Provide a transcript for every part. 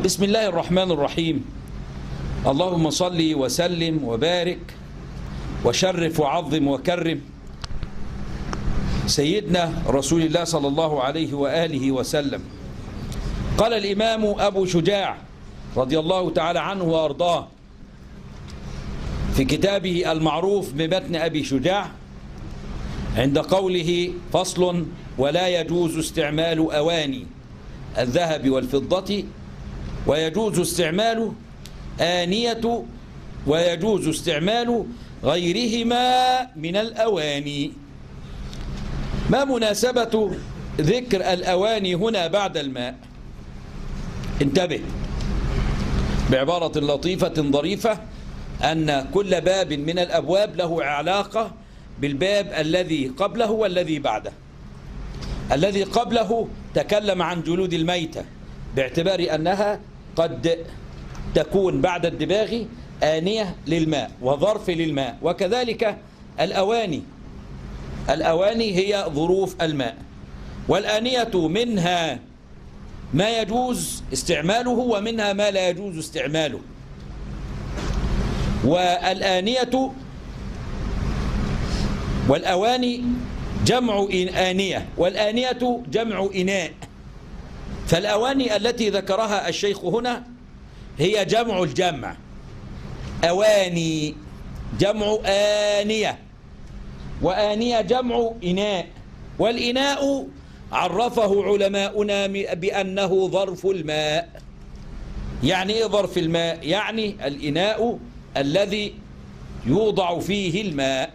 بسم الله الرحمن الرحيم اللهم صل وسلم وبارك وشرف وعظم وكرم سيدنا رسول الله صلى الله عليه وآله وسلم قال الإمام أبو شجاع رضي الله تعالى عنه وأرضاه في كتابه المعروف بمتن أبي شجاع عند قوله فصل ولا يجوز استعمال أواني الذهب والفضة ويجوز استعمال آنية ويجوز استعمال غيرهما من الأواني ما مناسبة ذكر الأواني هنا بعد الماء انتبه بعبارة لطيفة ظريفة أن كل باب من الأبواب له علاقة بالباب الذي قبله والذي بعده الذي قبله تكلم عن جلود الميتة باعتبار أنها قد تكون بعد الدباغ آنية للماء وظرف للماء وكذلك الأواني الأواني هي ظروف الماء والآنية منها ما يجوز استعماله ومنها ما لا يجوز استعماله والآنية والأواني جمع آنية والآنية جمع إناء فالأواني التي ذكرها الشيخ هنا هي جمع الجمع أواني جمع آنية وآنية جمع إناء والإناء عرفه علماؤنا بأنه ظرف الماء يعني إيه ظرف الماء يعني الإناء الذي يوضع فيه الماء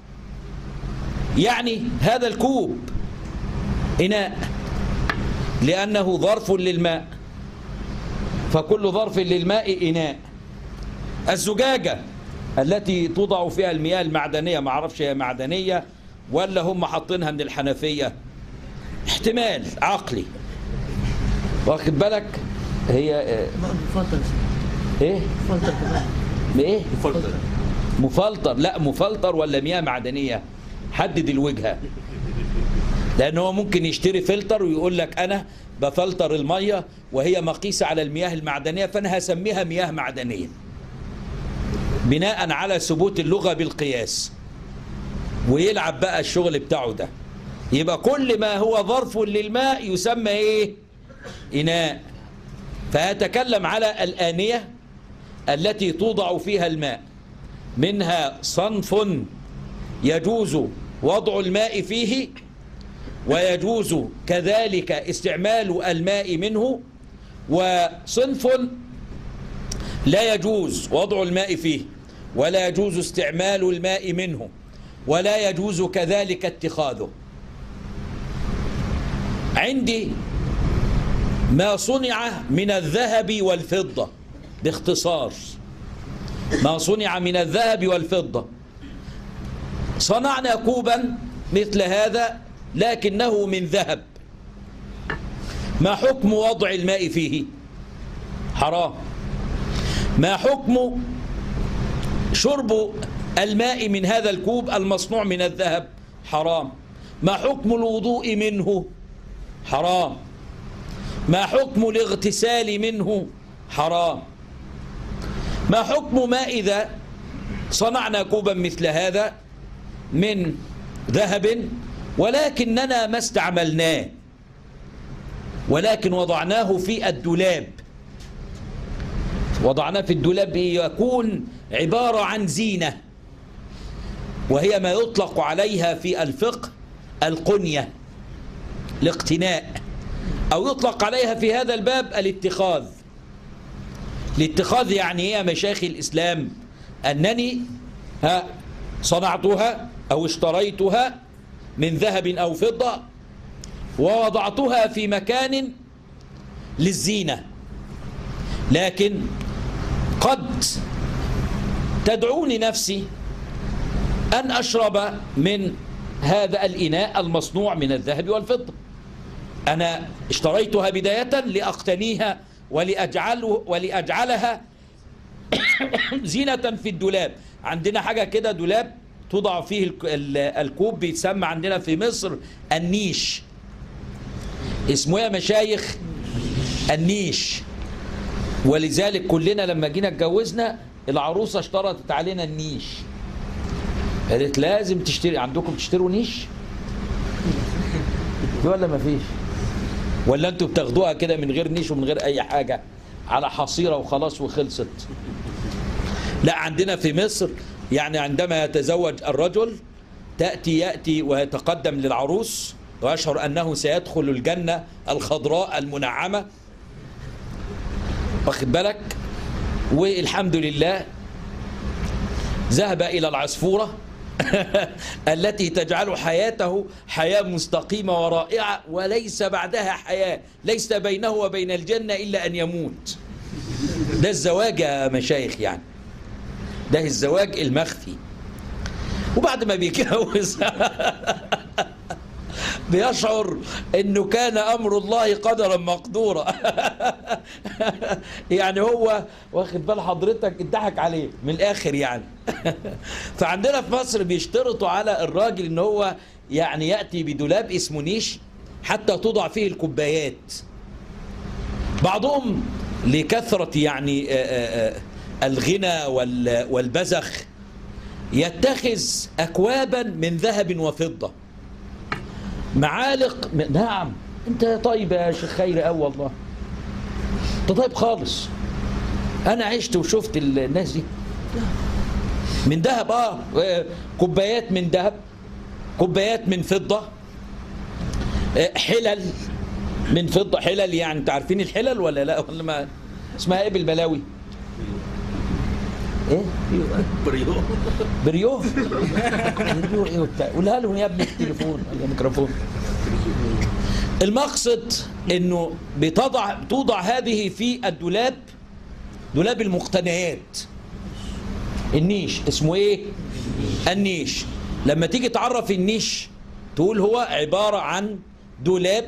يعني هذا الكوب إناء لأنه ظرف للماء فكل ظرف للماء إناء الزجاجة التي توضع فيها المياه المعدنية ما اعرفش هي معدنية ولا هم حاطينها من الحنفية احتمال عقلي واخد بالك هي مفلتر ايه مفلتر كمان ايه مفلتر مفلتر لا مفلتر ولا مياه معدنية حدد الوجهة لأنه هو ممكن يشتري فلتر ويقول لك أنا بفلتر المية وهي مقيسة على المياه المعدنية فأنا هسميها مياه معدنية بناء على ثبوت اللغة بالقياس ويلعب بقى الشغل بتاعه ده يبقى كل ما هو ظرف للماء يسمى ايه إناء فيتكلم على الآنية التي توضع فيها الماء منها صنف يجوز وضع الماء فيه ويجوز كذلك استعمال الماء منه وصنف لا يجوز وضع الماء فيه ولا يجوز استعمال الماء منه ولا يجوز كذلك اتخاذه عندي ما صنع من الذهب والفضة باختصار ما صنع من الذهب والفضة صنعنا كوبا مثل هذا لكنه من ذهب ما حكم وضع الماء فيه حرام ما حكم شرب الماء من هذا الكوب المصنوع من الذهب حرام ما حكم الوضوء منه حرام ما حكم الاغتسال منه حرام ما حكم ما إذا صنعنا كوبا مثل هذا من ذهب ولكننا ما استعملناه ولكن وضعناه في الدولاب وضعناه في الدولاب يكون عبارة عن زينة وهي ما يطلق عليها في الفقه القنية الاقتناء أو يطلق عليها في هذا الباب الاتخاذ الاتخاذ يعني ايه يا مشايخ الإسلام أنني ها صنعتها أو اشتريتها من ذهب أو فضة ووضعتها في مكان للزينة لكن قد تدعوني نفسي أن أشرب من هذا الإناء المصنوع من الذهب والفضة أنا اشتريتها بداية لأقتنيها ولأجعله ولأجعلها زينة في الدولاب عندنا حاجة كده دولاب توضع فيه الك- ال- الكوب بيتسمى عندنا في مصر النيش اسمه يا مشايخ النيش ولذلك كلنا لما جينا اتجوزنا العروسة اشترطت علينا النيش قالت لازم تشتري عندكم تشتروا نيش في ولا ما فيش ولا انتوا بتاخدوها كده من غير نيش ومن غير اي حاجة على حصيرة وخلاص وخلصت لا عندنا في مصر يعني عندما يتزوج الرجل تأتي يأتي ويتقدم للعروس ويشعر أنه سيدخل الجنة الخضراء المنعمة واخد بالك والحمد لله ذهب إلى العصفورة التي تجعل حياته حياة مستقيمة ورائعة وليس بعدها حياة ليس بينه وبين الجنة إلا أن يموت ده الزواج يا مشايخ يعني ده الزواج المخفي وبعد ما بيتجوز بيشعر انه كان امر الله قدرا مقدورا يعني هو واخد بال حضرتك اتضحك عليه من الاخر يعني فعندنا في مصر بيشترطوا على الراجل ان هو يعني ياتي بدولاب اسمه نيش حتى توضع فيه الكوبايات بعضهم لكثرة يعني الغنى والبزخ يتخذ أكوابا من ذهب وفضة معالق م... نعم انت طيب يا شيخ خير قوي والله انت طيب خالص انا عشت وشفت الناس دي من ذهب اه كوبايات من ذهب كوبايات من فضة حلل من فضة حلل يعني انت عارفين الحلل ولا لا ولا ما اسمها ايه بالبلاوي ايه بريو بريو بريو ايه وبتاع قولها لهم يا ابني التليفون ولا الميكروفون المقصد انه بتضع توضع هذه في الدولاب دولاب المقتنيات النيش اسمه ايه النيش لما تيجي تعرف النيش تقول هو عبارة عن دولاب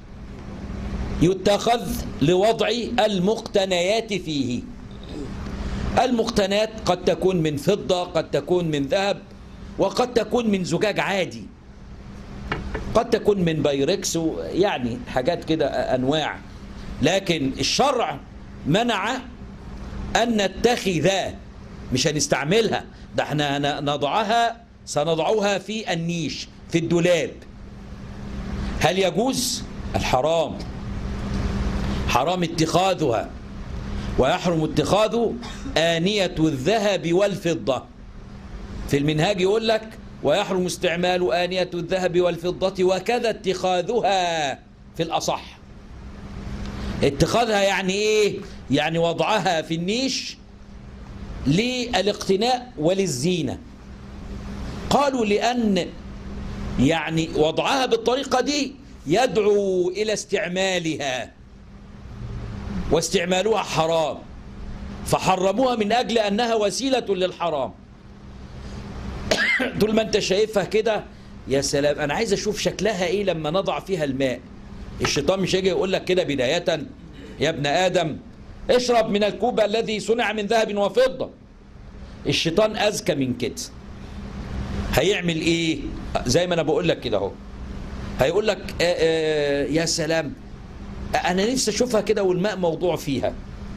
يتخذ لوضع المقتنيات فيه المقتنيات قد تكون من فضة قد تكون من ذهب وقد تكون من زجاج عادي قد تكون من بايركس يعني حاجات كده أنواع لكن الشرع منع أن نتخذ مش هنستعملها ده احنا نضعها سنضعها في النيش في الدولاب هل يجوز الحرام حرام اتخاذها ويحرم اتخاذ آنية الذهب والفضة في المنهاج يقول لك ويحرم استعمال آنية الذهب والفضة وكذا اتخاذها في الأصح اتخاذها يعني ايه يعني وضعها في النيش للاقتناء وللزينة قالوا لأن يعني وضعها بالطريقة دي يدعو إلى استعمالها واستعمالها حرام فحرموها من أجل أنها وسيلة للحرام طول ما أنت شايفها كده يا سلام أنا عايز أشوف شكلها إيه لما نضع فيها الماء الشيطان مش هيجي يقول لك كده بداية يا ابن آدم اشرب من الكوب الذي صنع من ذهب وفضة الشيطان أذكى من كده هيعمل إيه زي ما أنا بقول لك كده اهو هيقول لك آآ آآ يا سلام انا نفسي اشوفها كده والماء موضوع فيها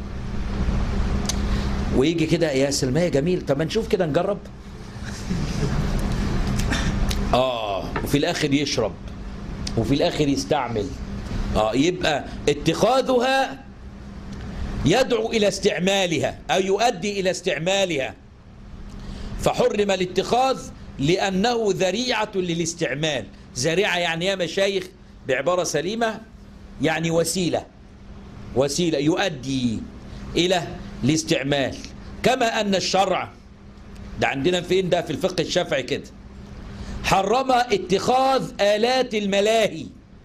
ويجي كده يا سلمية جميل طب ما نشوف كده نجرب اه وفي الاخر يشرب وفي الاخر يستعمل اه يبقى اتخاذها يدعو الى استعمالها او يؤدي الى استعمالها فحرم الاتخاذ لانه ذريعه للاستعمال ذريعه يعني يا مشايخ بعباره سليمه يعني وسيلة وسيلة يؤدي إلى الاستعمال كما أن الشرع ده عندنا فين ده في الفقه الشافعي كده حرم اتخاذ آلات الملاهي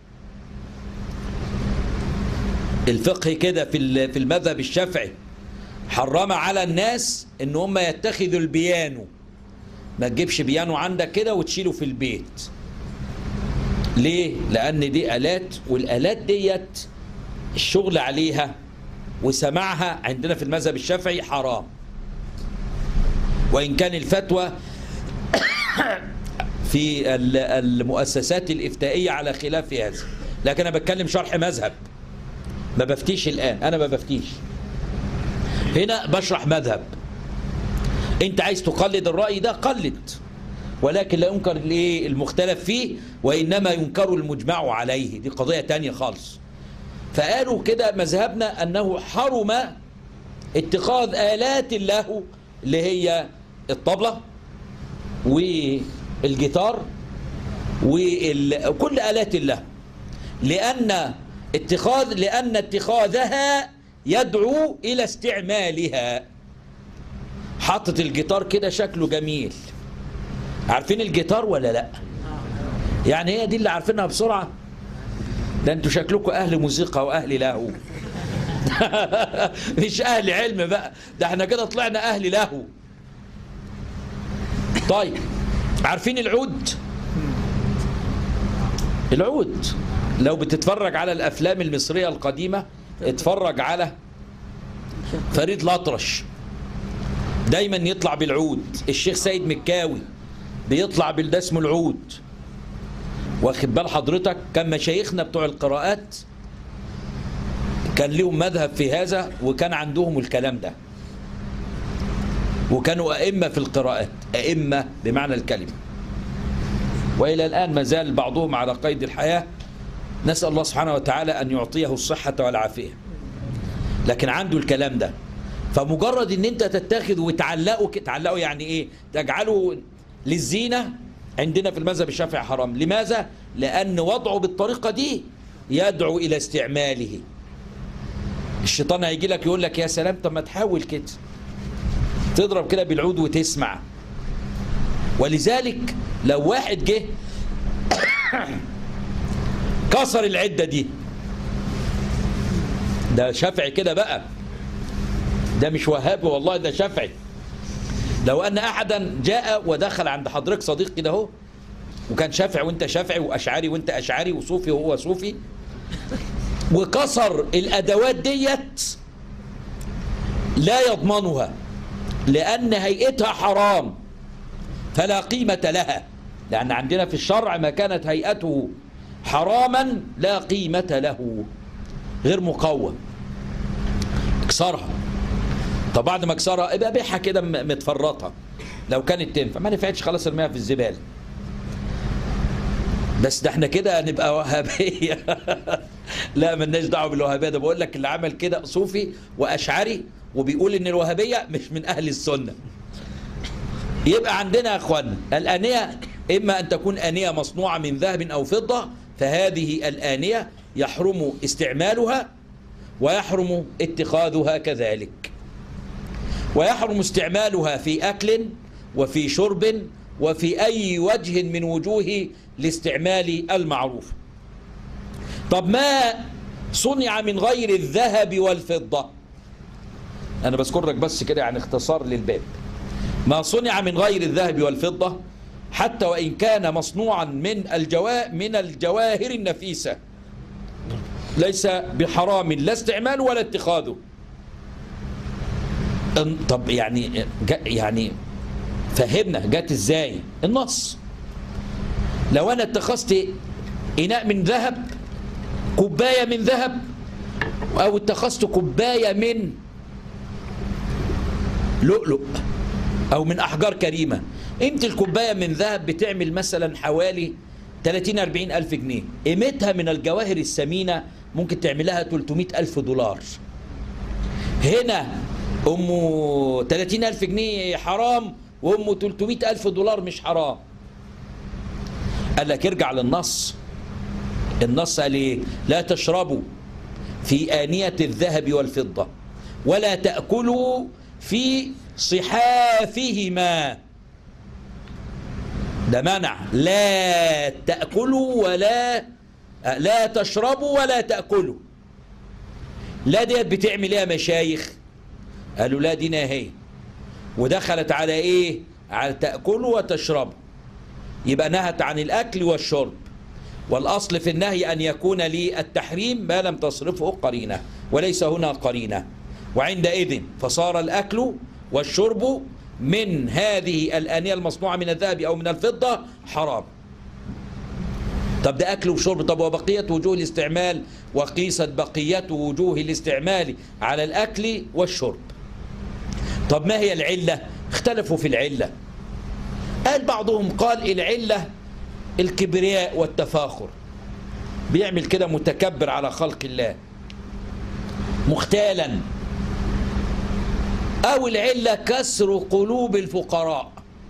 الفقه كده في في المذهب الشافعي حرم على الناس ان هم يتخذوا البيانو ما تجيبش بيانو عندك كده وتشيله في البيت ليه؟ لأن دي آلات والآلات ديت الشغل عليها وسماعها عندنا في المذهب الشافعي حرام وإن كان الفتوى في المؤسسات الإفتائية على خلاف هذا لكن أنا بتكلم شرح مذهب ما بفتيش الآن أنا ما بفتيش هنا بشرح مذهب انت عايز تقلد الرأي ده قلد ولكن لا ينكر الايه المختلف فيه وإنما ينكر المجمع عليه دي قضية تانية خالص فقالوا كده مذهبنا أنه حرم اتخاذ آلات الله اللي هي الطبلة والجيتار وكل آلات الله لأن اتخاذ لأن اتخاذها يدعو إلى استعمالها حاطط الجيتار كده شكله جميل عارفين الجيتار ولا لا يعني هي دي اللي عارفينها بسرعة ده انتوا شكلكم أهل موسيقى وأهل لهو مش أهل علم بقى ده احنا كده طلعنا أهل لهو طيب عارفين العود العود لو بتتفرج على الأفلام المصرية القديمة اتفرج على فريد الأطرش دايما يطلع بالعود الشيخ سيد مكاوي بيطلع بالده اسمه العود واخد بال حضرتك كان مشايخنا بتوع القراءات كان لهم مذهب في هذا وكان عندهم الكلام ده وكانوا أئمة في القراءات أئمة بمعنى الكلمة وإلى الآن ما زال بعضهم على قيد الحياة نسأل الله سبحانه وتعالى أن يعطيه الصحة والعافية لكن عنده الكلام ده فمجرد ان انت تتخذ وتعلقه تعلقه يعني ايه تجعله للزينة عندنا في المذهب الشافعي حرام لماذا لان وضعه بالطريقة دي يدعو الى استعماله الشيطان هيجي لك يقول لك يا سلام طب ما تحاول كده تضرب كده بالعود وتسمع ولذلك لو واحد جه كسر العدة دي ده شافعي كده بقى ده مش وهابي والله ده شافعي لو أن أحدا جاء ودخل عند حضرتك صديق كده اهو وكان شافعي وانت شافعي وأشعري وانت أشعري وصوفي وهو صوفي وكسر الأدوات ديت لا يضمنها لأن هيئتها حرام فلا قيمة لها لأن عندنا في الشرع ما كانت هيئته حراما لا قيمة له غير مقوم اكسرها طب بعد ما اكسرها ابقى بيعها كده متفرطه لو كانت تنفع ما نفعتش خلاص ارميها في الزباله بس ده احنا كده نبقى وهابيه لا مالناش دعوه بالوهابيه ده بقول لك اللي عمل كده صوفي واشعري وبيقول ان الوهابيه مش من اهل السنه يبقى عندنا يا اخوانا الانيه اما ان تكون انيه مصنوعه من ذهب او فضه فهذه الانيه يحرم استعمالها ويحرم اتخاذها كذلك ويحرم استعمالها في أكل وفي شرب وفي أي وجه من وجوه الاستعمال المعروف طب ما صنع من غير الذهب والفضة أنا بذكر لك بس كده يعني اختصار للباب ما صنع من غير الذهب والفضة حتى وإن كان مصنوعا من الجوا من الجواهر النفيسة ليس بحرام لا استعماله ولا اتخاذه طب يعني يعني فهمنا جت ازاي النص لو انا اتخذت اناء من ذهب كوبايه من ذهب او اتخذت كوبايه من لؤلؤ او من احجار كريمه قيمه الكوبايه من ذهب بتعمل مثلا حوالي 30 40 الف جنيه قيمتها من الجواهر الثمينه ممكن تعملها 300 الف دولار هنا أمه 30 ألف جنيه حرام وأمه 300 ألف دولار مش حرام قال لك ارجع للنص النص قال ايه لا تشربوا في آنية الذهب والفضة ولا تأكلوا في صحافهما ده منع لا تأكلوا ولا لا تشربوا ولا تأكلوا لا ديت بتعمل ايه يا مشايخ قالوا لا دي ناهية ودخلت على ايه على تأكلوا وتشربوا يبقى نهت عن الأكل والشرب والأصل في النهي أن يكون للتحريم ما لم تصرفه قرينة وليس هنا قرينة وعندئذ فصار الأكل والشرب من هذه الآنية المصنوعة من الذهب أو من الفضة حرام طب ده أكل وشرب طب وبقية وجوه الاستعمال وقيست بقية وجوه الاستعمال على الأكل والشرب طب ما هي العلة اختلفوا في العلة قال بعضهم قال العلة الكبرياء والتفاخر بيعمل كده متكبر على خلق الله مختالا أو العلة كسر قلوب الفقراء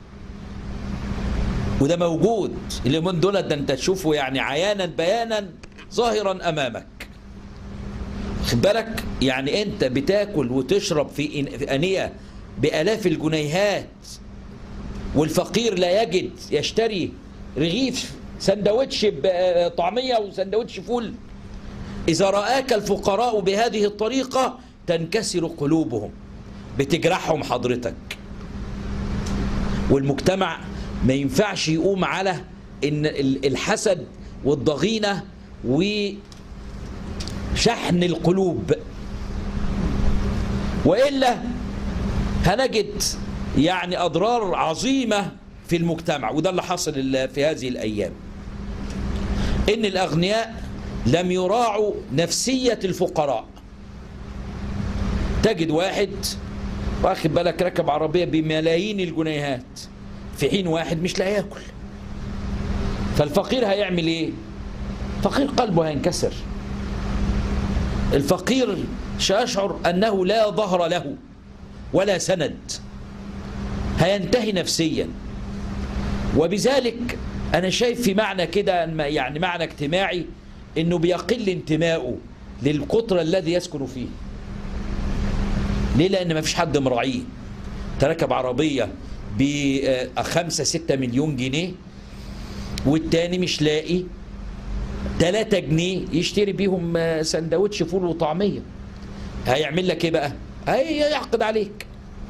وده موجود اليومين دول ده انت تشوفه يعني عيانا بيانا ظاهرا امامك خد بالك يعني انت بتاكل وتشرب في إن- في انيه بالاف الجنيهات والفقير لا يجد يشتري رغيف سندوتش بطعميه وسندوتش فول اذا راك الفقراء بهذه الطريقه تنكسر قلوبهم بتجرحهم حضرتك والمجتمع ما ينفعش يقوم على ان ال- الحسد والضغينه وشحن القلوب والا هنجد يعني اضرار عظيمه في المجتمع وده اللي حصل ال- في هذه الايام ان الاغنياء لم يراعوا نفسيه الفقراء تجد واحد واخد بالك ركب عربيه بملايين الجنيهات في حين واحد مش لا ياكل فالفقير هيعمل ايه فقير قلبه هينكسر الفقير سيشعر انه لا ظهر له ولا سند هينتهي نفسيا وبذلك انا شايف في معنى كده يعني معنى اجتماعي انه بيقل انتمائه للقطر الذي يسكن فيه ليه لان ما فيش حد مراعيه تركب عربيه بخمسة ستة مليون جنيه والتاني مش لاقي تلاتة جنيه يشتري بيهم آه، سندوتش فول وطعمية هيعمل لك ايه بقى هي يعقد عليك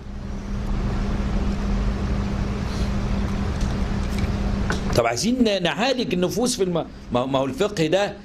طب عايزين نعالج النفوس في الم... ما ما هو الفقه ده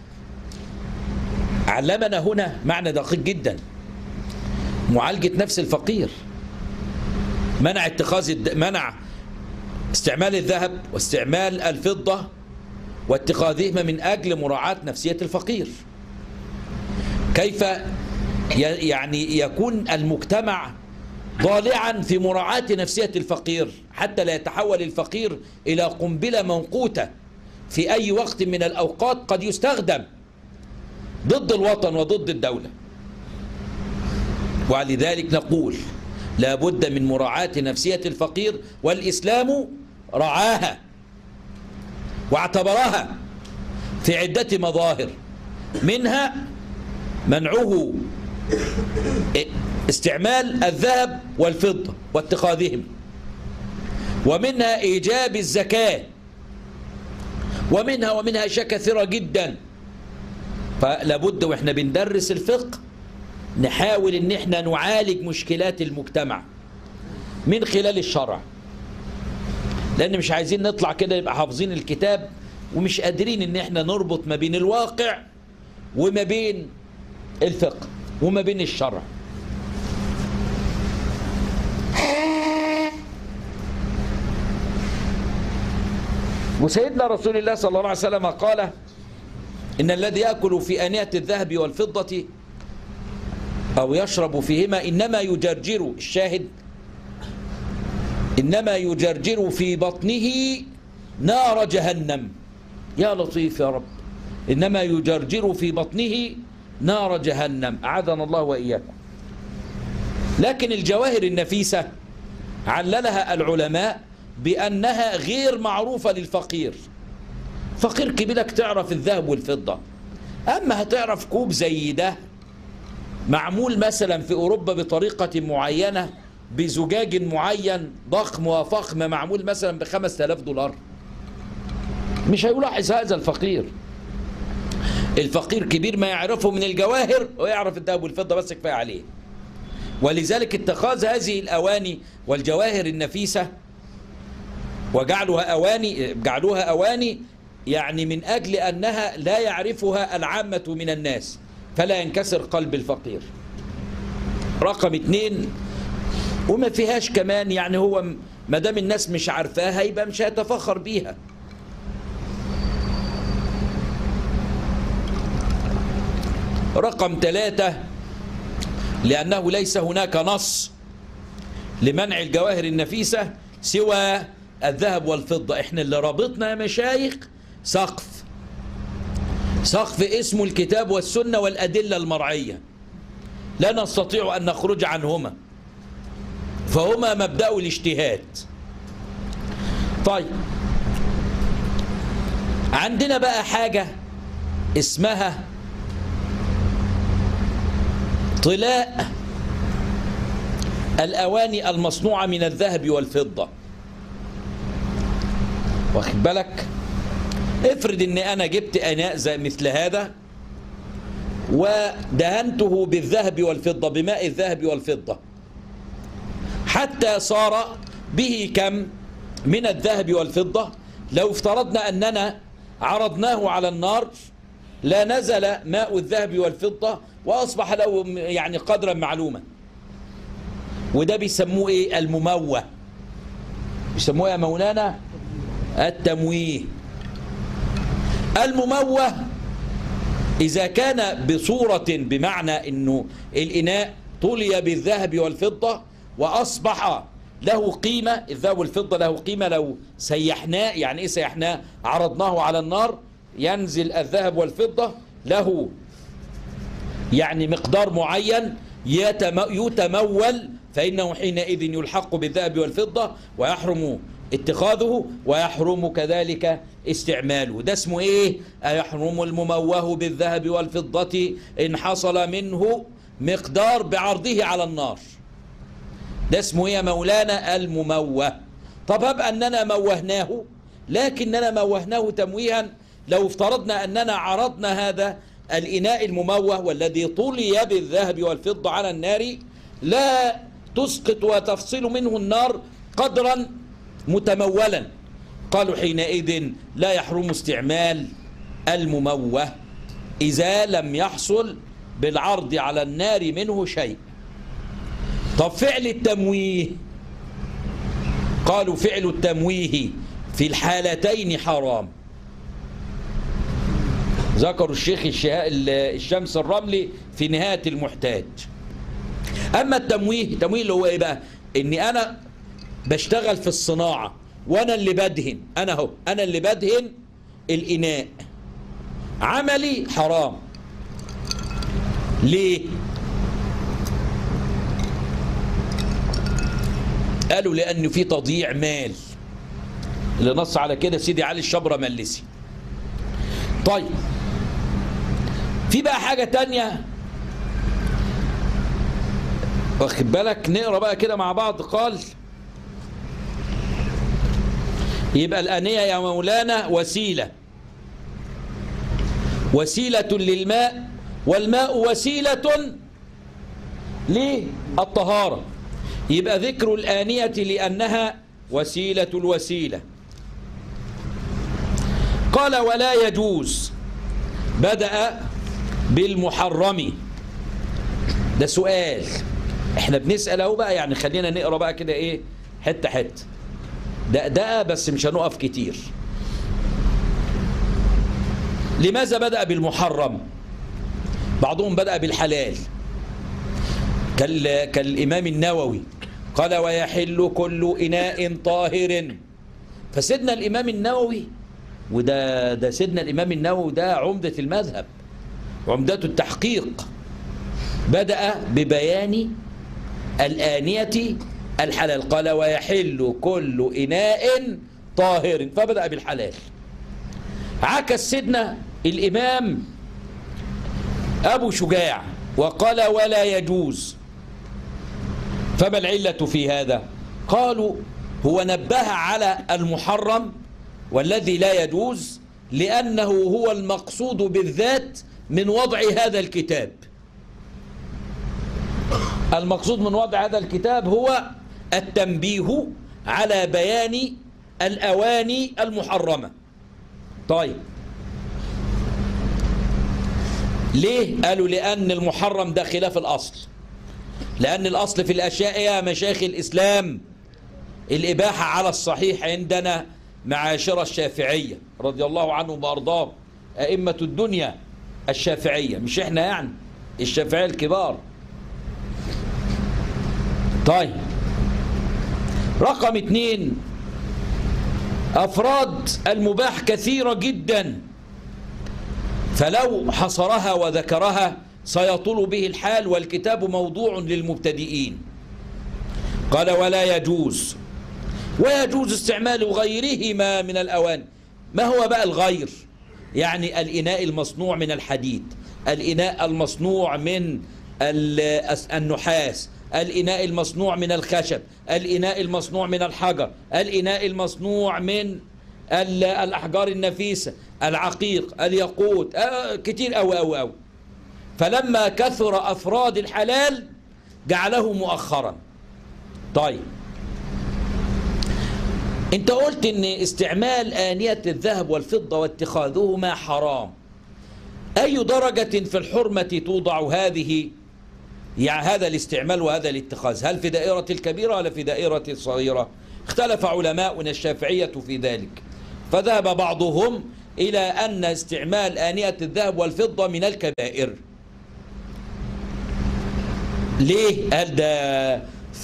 علمنا هنا معنى دقيق جدا معالجة نفس الفقير منع اتخاذ الد... منع استعمال الذهب واستعمال الفضة واتخاذهما من أجل مراعاة نفسية الفقير كيف ي... يعني يكون المجتمع ضالعا في مراعاة نفسية الفقير حتى لا يتحول الفقير إلى قنبلة منقوتة في أي وقت من الأوقات قد يستخدم ضد الوطن وضد الدولة ولذلك نقول لا بد من مراعاة نفسية الفقير والإسلام رعاها واعتبرها في عدة مظاهر منها منعه استعمال الذهب والفضة واتخاذهم ومنها إيجاب الزكاة ومنها ومنها أشياء كثيرة جدا فلابد وإحنا بندرس الفقه نحاول ان احنا نعالج مشكلات المجتمع من خلال الشرع لان مش عايزين نطلع كده يبقى حافظين الكتاب ومش قادرين ان احنا نربط ما بين الواقع وما بين الفقه وما بين الشرع وسيدنا رسول الله صلى الله عليه وسلم قال إن الذي يأكل في آنية الذهب والفضة أو يشرب فيهما إنما يجرجر الشاهد إنما يجرجر في بطنه نار جهنم يا لطيف يا رب إنما يجرجر في بطنه نار جهنم أعاذنا الله وإياكم لكن الجواهر النفيسة عللها العلماء بأنها غير معروفة للفقير فقير كبيرك تعرف الذهب والفضة أما هتعرف كوب زي ده معمول مثلا في أوروبا بطريقة معينة بزجاج معين ضخم وفخم معمول مثلا بخمس آلاف دولار مش هيلاحظ هذا الفقير الفقير كبير ما يعرفه من الجواهر ويعرف الذهب والفضة بس كفاية عليه ولذلك اتخاذ هذه الأواني والجواهر النفيسة وجعلها أواني جعلوها أواني يعني من أجل أنها لا يعرفها العامة من الناس فلا ينكسر قلب الفقير رقم اتنين وما فيهاش كمان يعني هو ما دام الناس مش عارفاها يبقى مش هيتفخر بيها رقم ثلاثة لأنه ليس هناك نص لمنع الجواهر النفيسة سوى الذهب والفضة احنا اللي رابطنا يا مشايخ سقف سقف اسمه الكتاب والسنة والأدلة المرعية لا نستطيع أن نخرج عنهما فهما مبدأ الاجتهاد طيب عندنا بقى حاجة اسمها طلاء الأواني المصنوعة من الذهب والفضة واخد بالك افرض ان انا جبت اناء زي مثل هذا ودهنته بالذهب والفضة بماء الذهب والفضة حتى صار به كم من الذهب والفضة لو افترضنا أننا عرضناه على النار لا نزل ماء الذهب والفضة وأصبح له يعني قدرا معلوما وده بيسموه إيه المموه بيسموه يا مولانا التمويه المموه إذا كان بصورة بمعنى أنه الإناء طلي بالذهب والفضة وأصبح له قيمة الذهب والفضة له قيمة لو سيحناه يعني إيه سيحناه عرضناه على النار ينزل الذهب والفضة له يعني مقدار معين يتمول فإنه حينئذ يلحق بالذهب والفضة ويحرم اتخاذه ويحرم كذلك استعماله ده اسمه ايه يحرم المموه بالذهب والفضة ان حصل منه مقدار بعرضه على النار ده اسمه ايه يا مولانا المموه طب هب اننا موهناه لكننا موهناه تمويها لو افترضنا اننا عرضنا هذا الاناء المموه والذي طلي بالذهب والفضة على النار لا تسقط وتفصل منه النار قدرا متمولا قالوا حينئذ لا يحرم استعمال المموه إذا لم يحصل بالعرض على النار منه شيء طب فعل التمويه قالوا فعل التمويه في الحالتين حرام ذكروا الشيخ الشمس الرملي في نهاية المحتاج أما التمويه التمويه اللي هو إيه بقى إني أنا بشتغل في الصناعة وانا اللي بدهن انا هو انا اللي بدهن الاناء عملي حرام ليه قالوا لانه في تضييع مال اللي نص على كده سيدي علي الشبرة ملسي طيب في بقى حاجة تانية واخد بالك نقرا بقى كده مع بعض قال يبقى الآنية يا مولانا وسيلة وسيلة للماء والماء وسيلة للطهارة يبقى ذكر الآنية لأنها وسيلة الوسيلة قال ولا يجوز بدأ بالمحرم ده سؤال احنا بنسأل اهو بقى يعني خلينا نقرا بقى كده ايه حته حته دقدقة بس مش هنقف كتير لماذا بدأ بالمحرم بعضهم بدأ بالحلال كالإمام النووي قال ويحل كل إناء طاهر فسيدنا الإمام النووي وده ده سيدنا الإمام النووي ده عمدة المذهب عمدة التحقيق بدأ ببيان الآنية الحلال قال ويحل كل إناء طاهر فبدأ بالحلال عكس سيدنا الإمام أبو شجاع وقال ولا يجوز فما العلة في هذا قالوا هو نبه على المحرم والذي لا يجوز لأنه هو المقصود بالذات من وضع هذا الكتاب المقصود من وضع هذا الكتاب هو التنبيه على بيان الأواني المحرمة طيب ليه؟ قالوا لأن المحرم ده خلاف الأصل لأن الأصل في الأشياء يا مشايخ الإسلام الإباحة على الصحيح عندنا معاشر الشافعية رضي الله عنهم وأرضاهم أئمة الدنيا الشافعية مش إحنا يعني الشافعية الكبار طيب رقم اثنين أفراد المباح كثيرة جدا فلو حصرها وذكرها سيطول به الحال والكتاب موضوع للمبتدئين قال ولا يجوز ويجوز استعمال غيرهما من الأواني ما هو بقى الغير يعني الإناء المصنوع من الحديد الإناء المصنوع من النحاس الإناء المصنوع من الخشب الإناء المصنوع من الحجر الإناء المصنوع من الأحجار النفيسة العقيق الياقوت آه كتير أوي أوي أوي فلما كثر أفراد الحلال جعله مؤخرا طيب انت قلت ان استعمال آنية الذهب والفضة واتخاذهما حرام أي درجة في الحرمة توضع هذه يعني هذا الاستعمال وهذا الاتخاذ هل في دائرة الكبيرة ولا في دائرة الصغيرة اختلف علماؤنا الشافعية في ذلك فذهب بعضهم إلى أن استعمال آنية الذهب والفضة من الكبائر ليه؟ قال ده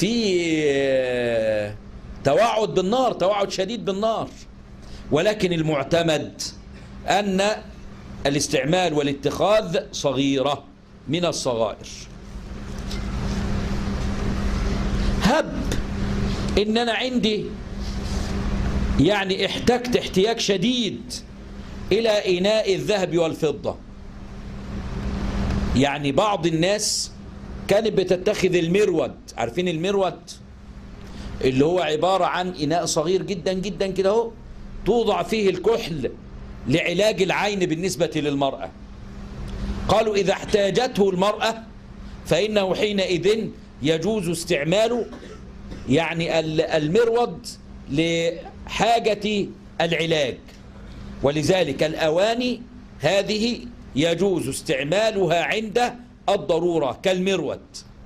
في توعد بالنار توعد شديد بالنار ولكن المعتمد أن الاستعمال والاتخاذ صغيرة من الصغائر هب ان انا عندي يعني احتجت احتياج شديد الى اناء الذهب والفضة يعني بعض الناس كانت بتتخذ المرود عارفين المرود اللي هو عبارة عن اناء صغير جدا جدا كده اهو توضع فيه الكحل لعلاج العين بالنسبة للمرأة قالوا إذا احتاجته المرأة فإنه حينئذ يجوز استعمال يعني المرود لحاجة العلاج ولذلك الأواني هذه يجوز استعمالها عند الضرورة كالمرود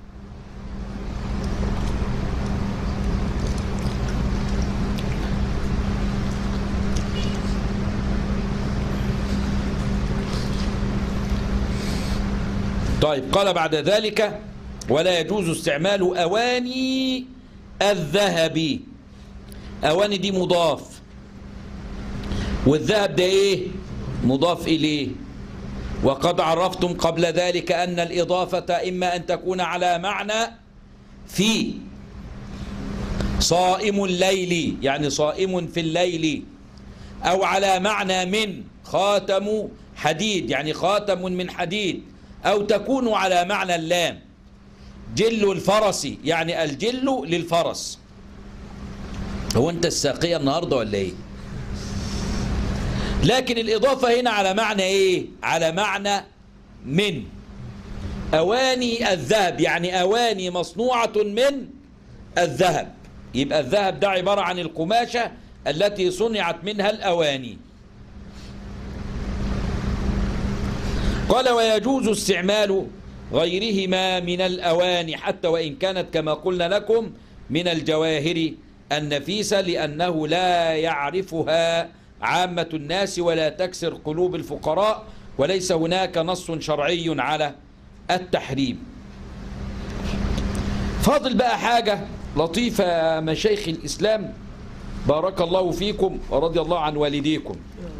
طيب قال بعد ذلك ولا يجوز استعمال أواني الذهب أواني دي مضاف والذهب ده إيه مضاف إليه وقد عرفتم قبل ذلك أن الإضافة إما أن تكون على معنى في صائم الليل يعني صائم في الليل أو على معنى من خاتم حديد يعني خاتم من حديد أو تكون على معنى اللام جل الفرس يعني الجل للفرس هو أنت الساقية النهاردة ولا إيه لكن الإضافة هنا على معنى إيه على معنى من أواني الذهب يعني أواني مصنوعة من الذهب يبقى الذهب ده عبارة عن القماشة التي صنعت منها الأواني قال ويجوز استعمال غيرهما من الأواني حتى وإن كانت كما قلنا لكم من الجواهر النفيسة لأنه لا يعرفها عامة الناس ولا تكسر قلوب الفقراء وليس هناك نص شرعي على التحريم فاضل بقى حاجة لطيفة يا مشايخ الإسلام بارك الله فيكم ورضي الله عن والديكم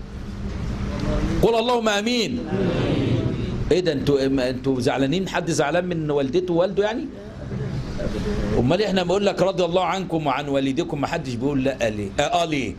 قل اللهم امين ايه ده انتوا انتوا زعلانين حد زعلان من والدته ووالده يعني امال احنا بنقول لك رضي الله عنكم وعن والديكم ما حدش بيقول لا ليه اه, آه ليه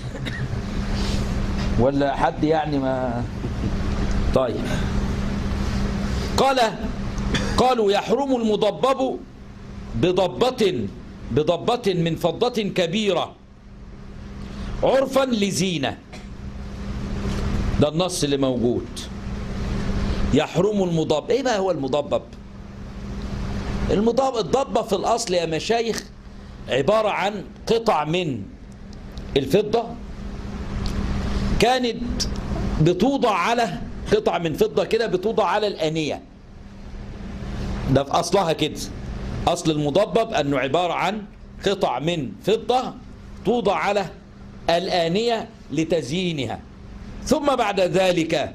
ولا حد يعني ما طيب قال قالوا يحرم المضبب بضبة بضبة من فضة كبيرة عرفا لزينة ده النص اللي موجود يحرم المضبب ايه بقى هو المضبب المضبب الضبة في الاصل يا مشايخ عبارة عن قطع من الفضة كانت بتوضع على قطع من فضة كده بتوضع على الآنية ده في أصلها كده أصل المضبب أنه عبارة عن قطع من فضة توضع على الآنية لتزيينها ثم بعد ذلك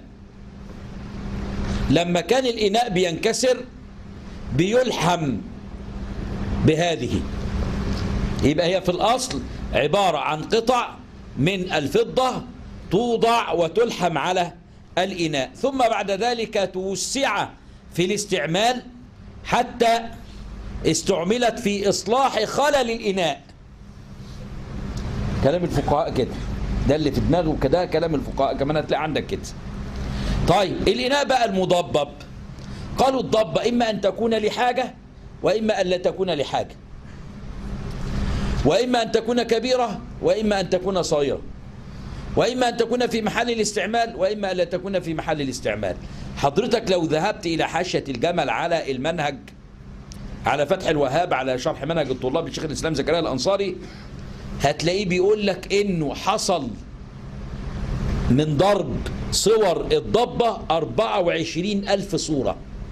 لما كان الإناء بينكسر بيلحم بهذه يبقى هي في الأصل عبارة عن قطع من الفضة توضع وتلحم على الإناء ثم بعد ذلك توسع في الاستعمال حتى استعملت في إصلاح خلل الإناء كلام الفقهاء كده ده اللي في دماغه كده كلام الفقهاء كمان هتلاقي عندك كده طيب الإناء بقى المضبب قالوا الضبة إما أن تكون لحاجة وإما أن لا تكون لحاجة وإما أن تكون كبيرة وإما أن تكون صغيرة وإما أن تكون في محل الاستعمال وإما أن لا تكون في محل الاستعمال حضرتك لو ذهبت إلى حاشية الجمل على المنهج على فتح الوهاب على شرح منهج الطلاب لشيخ الإسلام زكريا الأنصاري هتلاقيه بيقول لك إنه حصل من ضرب صور الضبة 24 ألف صورة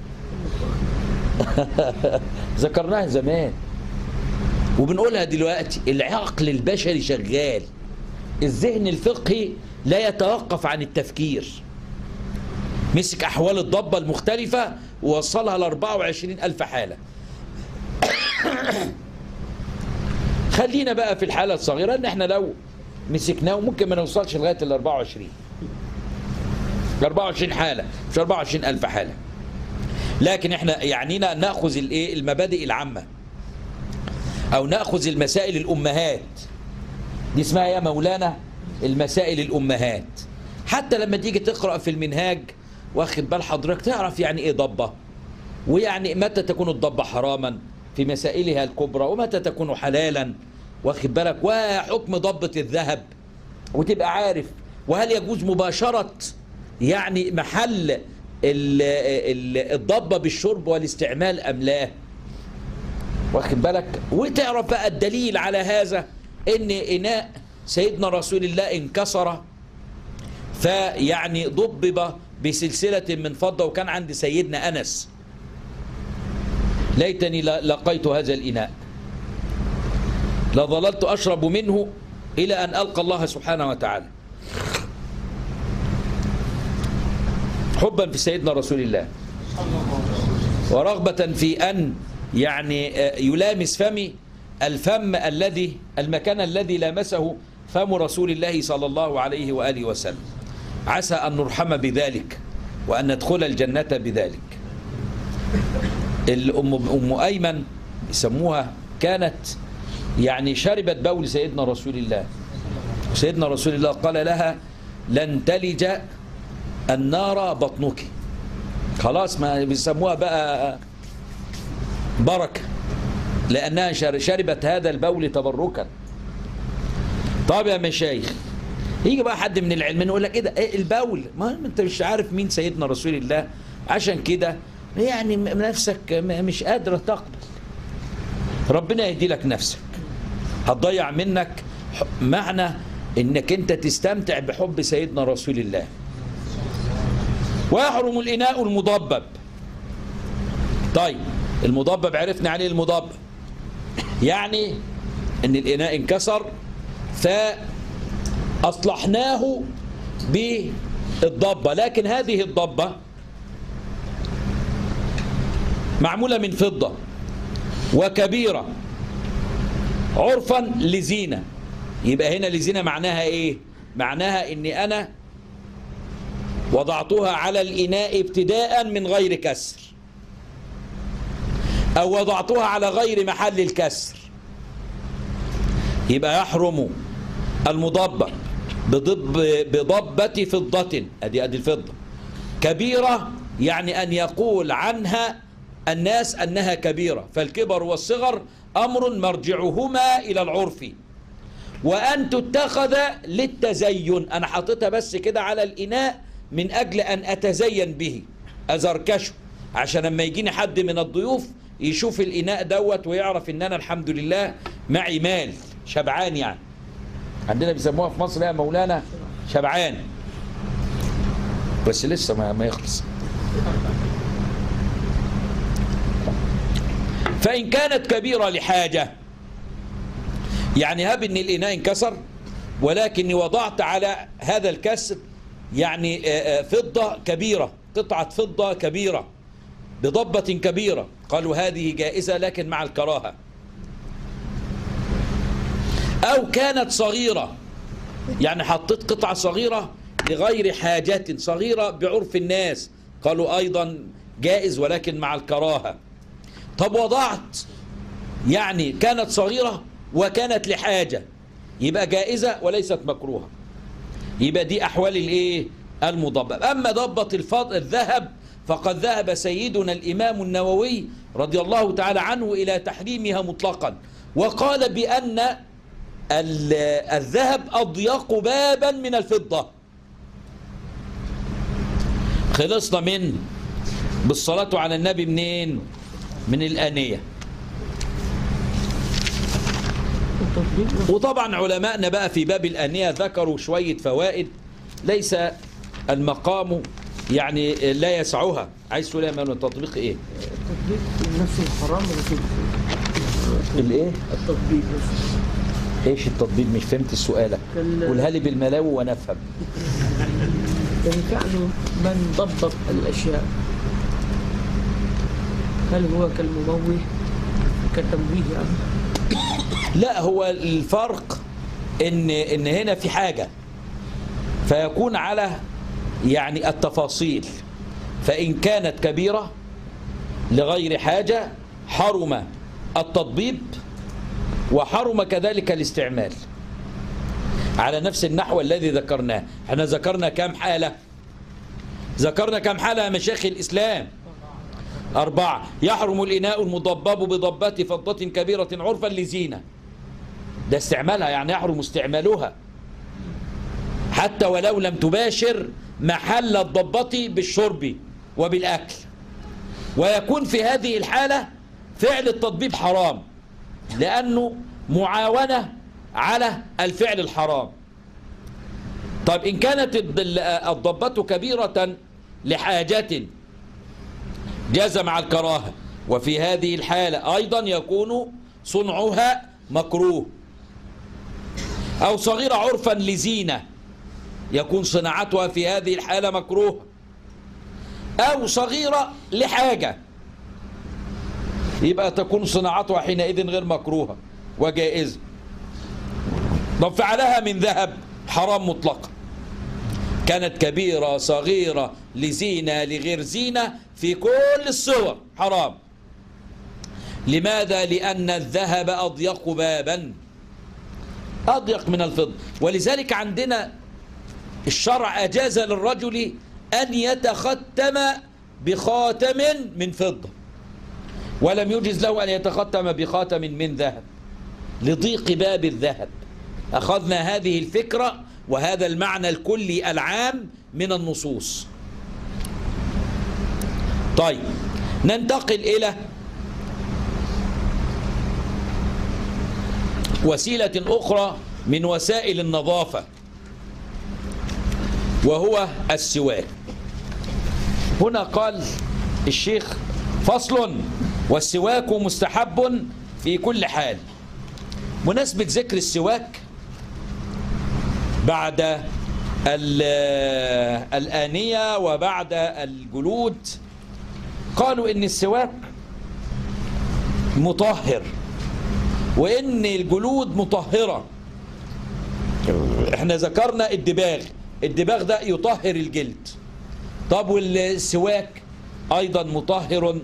ذكرناها زمان وبنقولها دلوقتي العقل البشري شغال الذهن الفقهي لا يتوقف عن التفكير مسك أحوال الضبة المختلفة ووصلها ل 24 ألف حالة خلينا بقى في الحالة الصغيرة ان احنا لو مسكناه ممكن ما نوصلش لغاية ال 24 24 حالة مش 24 ألف حالة لكن احنا يعنينا ناخذ الايه المبادئ العامه او ناخذ المسائل الامهات دي اسمها يا مولانا المسائل الامهات حتى لما تيجي تقرا في المنهاج واخد بال حضرتك تعرف يعني ايه ضبه ويعني متى تكون الضبه حراما في مسائلها الكبرى ومتى تكون حلالا واخد بالك وحكم ضبه الذهب وتبقى عارف وهل يجوز مباشره يعني محل ال- ال- الضبة بالشرب والاستعمال أم لا واخد بالك وتعرف بقى الدليل على هذا ان إناء سيدنا رسول الله انكسر فيعني ضبب بسلسلة من فضة وكان عند سيدنا أنس ليتني ل- لقيت هذا الإناء لظللت أشرب منه إلى أن ألقى الله سبحانه وتعالى حبا في سيدنا رسول الله ورغبة في أن يعني آه، يلامس فمي الفم الذي المكان الذي لامسه فم رسول الله صلى الله عليه وآله وسلم عسى أن نرحم بذلك وأن ندخل الجنة بذلك الأم أم أيمن يسموها كانت يعني شربت بول سيدنا رسول الله سيدنا رسول الله قال لها لن تلج النار بطنك خلاص ما بيسموها بقى بركة لأنها شر- شربت هذا البول تبركا طب يا مشايخ يجي بقى حد من العلمين يقول لك ايه ده ايه البول ما انت مش عارف مين سيدنا رسول الله عشان كده يعني م- نفسك م- مش قادرة تقبل ربنا يهدي لك نفسك هتضيع منك ح- معنى انك انت تستمتع بحب سيدنا رسول الله ويحرم الإناء المضبب طيب المضبب عرفنا عليه المضبب يعني ان الإناء انكسر فأصلحناه بالضبة لكن هذه الضبة معمولة من فضة وكبيرة عرفا لزينة يبقى هنا لزينة معناها ايه معناها اني انا وضعتها على الإناء ابتداء من غير كسر أو وضعتها على غير محل الكسر يبقى يحرم المضبة بضب بضبة فضة أدي أدي الفضة كبيرة يعني أن يقول عنها الناس أنها كبيرة فالكبر والصغر أمر مرجعهما إلى العرف وأن تتخذ للتزين أنا حاططها بس كده على الإناء من أجل أن أتزين به أزركشه عشان لما يجيني حد من الضيوف يشوف الإناء دوت ويعرف إن أنا الحمد لله معي مال شبعان يعني عندنا بيسموها في مصر يا مولانا شبعان بس لسه ما, ما يخلص فإن كانت كبيرة لحاجة يعني هب ان الاناء انكسر ولكني وضعت على هذا الكسر يعني آه، آه، فضة كبيرة قطعة فضة كبيرة بضبة كبيرة قالوا هذه جائزة لكن مع الكراهة أو كانت صغيرة يعني حطيت قطعة صغيرة لغير حاجة صغيرة بعرف الناس قالوا أيضا جائز ولكن مع الكراهة طب وضعت يعني كانت صغيرة وكانت لحاجة يبقى جائزة وليست مكروهة يبقى دي أحوال الإيه المضبب أما ضبط الفضل الذهب فقد ذهب سيدنا الإمام النووي رضي الله تعالى عنه إلى تحريمها مطلقا وقال بأن ال- الذهب أضيق بابا من الفضة خلصنا من بالصلاة على النبي منين من الآنية التطبيق وطبعا علماءنا بقى في باب الآنية ذكروا شوية فوائد ليس المقام يعني لا يسعها عايز تقول يا مان التطبيق ايه التطبيق نفس الحرام ولا في الايه التطبيق بس ايش التطبيق مش فهمت سؤالك ال- قولها لي بالملاوي وانا افهم يعني فعل من ضبط الأشياء هل هو كالمموه كالتمويه يعني لا هو الفرق ان ان هنا في حاجه فيكون على يعني التفاصيل فان كانت كبيره لغير حاجه حرم التطبيب وحرم كذلك الاستعمال على نفس النحو الذي ذكرناه احنا ذكرنا كم حاله ذكرنا كم حاله يا مشايخ الاسلام أربعة يحرم الإناء المضبب بضبات فضة كبيرة عرفا لزينة ده استعمالها يعني يحرم استعمالها حتى ولو لم تباشر محل الضبط بالشرب وبالأكل ويكون في هذه الحالة فعل التطبيب حرام لأنه معاونة على الفعل الحرام طيب إن كانت الض- الضبة كبيرة لحاجة جاز مع الكراهة وفي هذه الحالة أيضا يكون صنعها مكروه أو صغيرة عرفا لزينة يكون صناعتها في هذه الحالة مكروه أو صغيرة لحاجة يبقى تكون صناعتها حينئذ غير مكروهة وجائزة طب فعلها من ذهب حرام مطلقا كانت كبيرة صغيرة لزينة لغير زينة في كل الصور حرام لماذا؟ لأن الذهب أضيق بابا أضيق من الفضة ولذلك عندنا الشرع أجاز للرجل أن يتختم بخاتم من فضة ولم يجز له أن يتختم بخاتم من ذهب لضيق باب الذهب أخذنا هذه الفكرة وهذا المعنى الكلي العام من النصوص طيب ننتقل إلى وسيلة أخرى من وسائل النظافة وهو السواك هنا قال الشيخ فصل والسواك مستحب في كل حال مناسبة ذكر السواك بعد ال- الآنية وبعد الجلود قالوا إن السواك مطهر وإن الجلود مطهرة احنا ذكرنا الدباغ الدباغ ده يطهر الجلد طب والسواك أيضا مطهر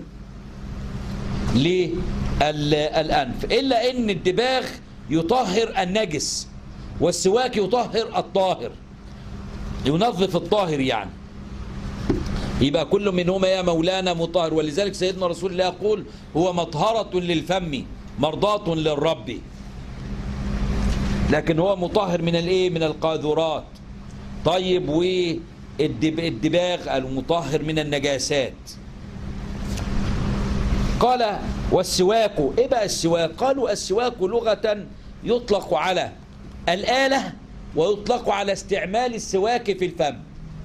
للأنف إلا إن الدباغ يطهر النجس والسواك يطهر الطاهر ينظف الطاهر يعني يبقى كل منهما يا مولانا مطهر ولذلك سيدنا رسول الله يقول هو مطهرة للفم مرضاة للرب لكن هو مطهر من الايه من القاذورات طيب والدباغ المطهر من النجاسات قال والسواك ايه بقى السواك قالوا السواك لغة يطلق على الآلة ويطلق على استعمال السواك في الفم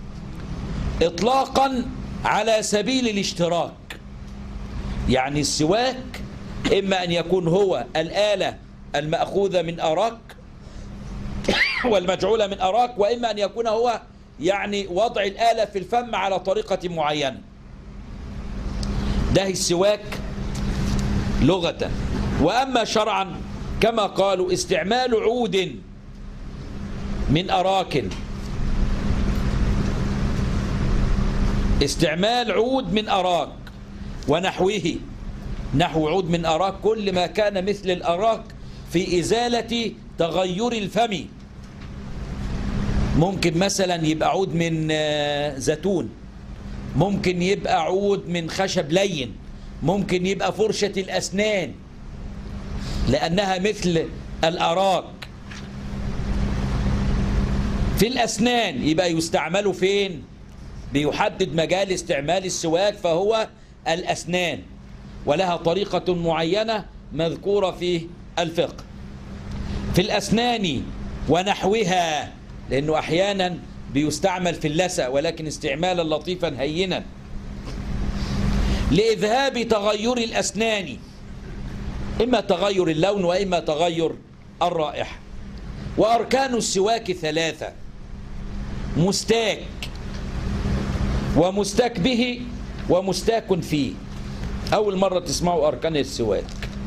إطلاقا على سبيل الاشتراك يعني السواك إما أن يكون هو الآلة المأخوذة من أراك والمجعولة من أراك وإما أن يكون هو يعني وضع الآلة في الفم على طريقة معينة ده السواك لغة وأما شرعا كما قالوا استعمال عود من أراك استعمال عود من أراك ونحوه نحو عود من أراك كل ما كان مثل الأراك في إزالة تغير الفم ممكن مثلا يبقى عود من آه، زيتون ممكن يبقى عود من خشب لين ممكن يبقى فرشة الأسنان لأنها مثل الأراك في الأسنان يبقى يستعمل فين بيحدد مجال استعمال السواك فهو الأسنان ولها طريقة معينة مذكورة في الفقه في الأسنان ونحوها لأنه أحيانا بيستعمل في اللسع ولكن استعمالا لطيفا هينا لإذهاب تغير الأسنان إما تغير اللون وإما تغير الرائحة وأركان السواك ثلاثة مستاك ومستاك به ومستاك فيه أول مرة تسمعوا أركان السواك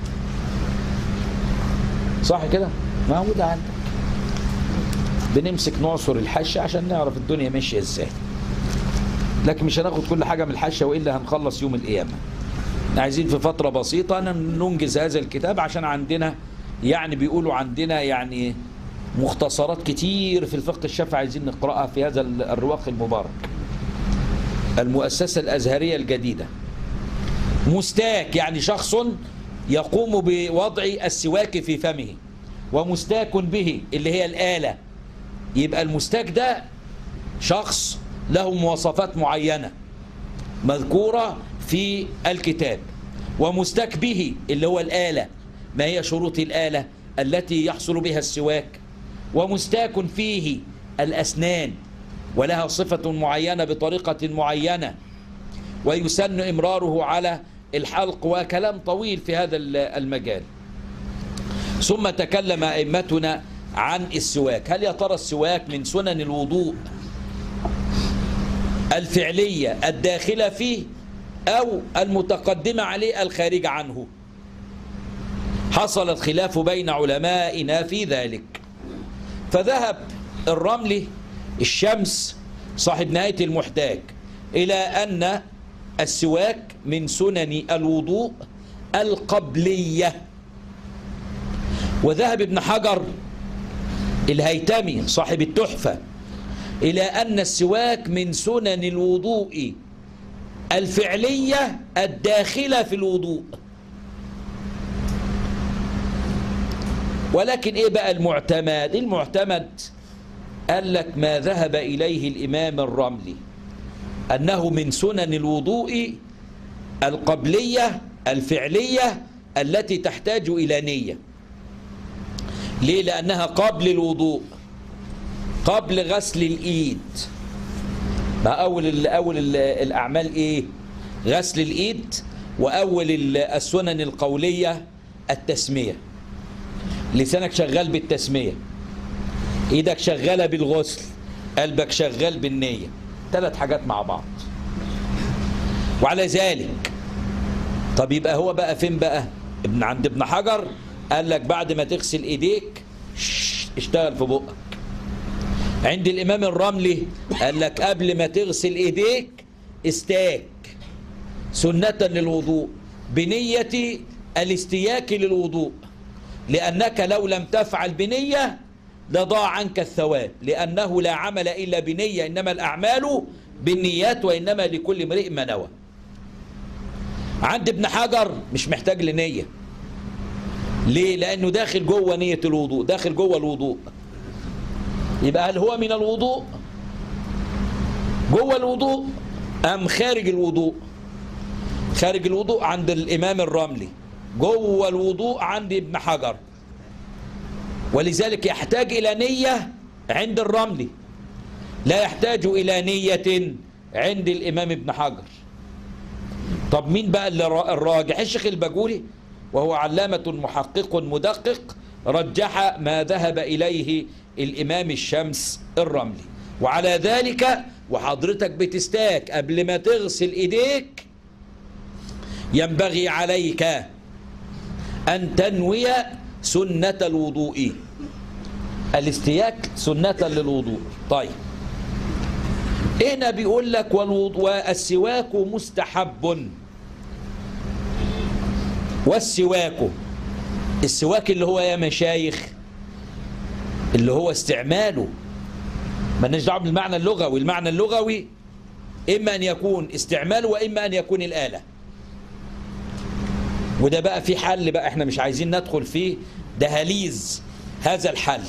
صح كده؟ موجودة عندك بنمسك نعصر الحشة عشان نعرف الدنيا ماشية ازاي لكن مش هناخد كل حاجة من الحشة وإلا هنخلص يوم القيامة عايزين في فترة بسيطة ننجز هذا الكتاب عشان عندنا يعني بيقولوا عندنا يعني مختصرات كتير في الفقه الشافعي عايزين نقرأها في هذا الرواق المبارك المؤسسة الأزهرية الجديدة مستاك يعني شخص يقوم بوضع السواك في فمه ومستاك به اللي هي الآلة يبقى المستاك ده شخص له مواصفات معينة مذكورة في الكتاب ومستاك به اللي هو الآلة ما هي شروط الآلة التي يحصل بها السواك ومستاك فيه الأسنان ولها صفة معينة بطريقة معينة ويسن إمراره على الحلق وكلام طويل في هذا المجال ثم تكلم أئمتنا عن السواك هل يا ترى السواك من سنن الوضوء الفعلية الداخلة فيه أو المتقدمة عليه الخارج عنه حصل الخلاف بين علمائنا في ذلك فذهب الرملي الشمس صاحب نهاية المحتاج إلى أن السواك من سنن الوضوء القبلية وذهب ابن حجر الهيتمي صاحب التحفة إلى أن السواك من سنن الوضوء الفعلية الداخلة في الوضوء ولكن إيه بقى المعتمد المعتمد قال لك ما ذهب إليه الإمام الرملي أنه من سنن الوضوء القبلية الفعلية التي تحتاج إلى نية ليه لأنها قبل الوضوء قبل غسل الإيد ما أول ال أول ال الأعمال إيه غسل الإيد وأول السنن القولية التسمية لسانك شغال بالتسمية إيدك شغالة بالغسل قلبك شغال بالنية ثلاث حاجات مع بعض وعلى ذلك طب يبقى هو بقى فين بقى ابن عند ابن حجر قال لك بعد ما تغسل ايديك اشتغل في بقك عند الامام الرملي قال لك قبل ما تغسل ايديك استاك سنة للوضوء بنية الاستياك للوضوء لأنك لو لم تفعل بنية لضاع عنك الثواب لأنه لا عمل إلا بنية إنما الأعمال بالنيات وإنما لكل امرئ ما نوى عند ابن حجر مش محتاج لنية ليه؟ لأنه داخل جوه نية الوضوء داخل جوه الوضوء يبقى هل هو من الوضوء جوه الوضوء أم خارج الوضوء خارج الوضوء عند الإمام الرملي جوه الوضوء عند ابن حجر ولذلك يحتاج إلى نية عند الرملي لا يحتاج إلى نية عند الإمام ابن حجر طب مين بقى اللي الراجح الشيخ البجولي وهو علامة محقق مدقق رجح ما ذهب إليه الإمام الشمس الرملي وعلى ذلك وحضرتك بتستاك قبل ما تغسل إيديك ينبغي عليك أن تنوي سنة الوضوء الاستياك سنة للوضوء طيب هنا بيقول لك والوضوء والسواك مستحب والسواك السواك اللي هو يا مشايخ اللي هو استعماله ما دعوه بالمعنى اللغوي المعنى اللغوي إما أن يكون استعماله وإما أن يكون الآلة وده بقى في حل بقى احنا مش عايزين ندخل فيه دهاليز هذا الحل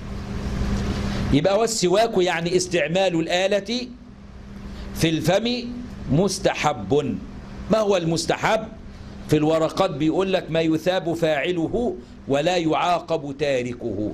يبقى والسواك يعني استعمال الآلة في الفم مستحب ما هو المستحب في الورقات بيقول لك ما يثاب فاعله ولا يعاقب تاركه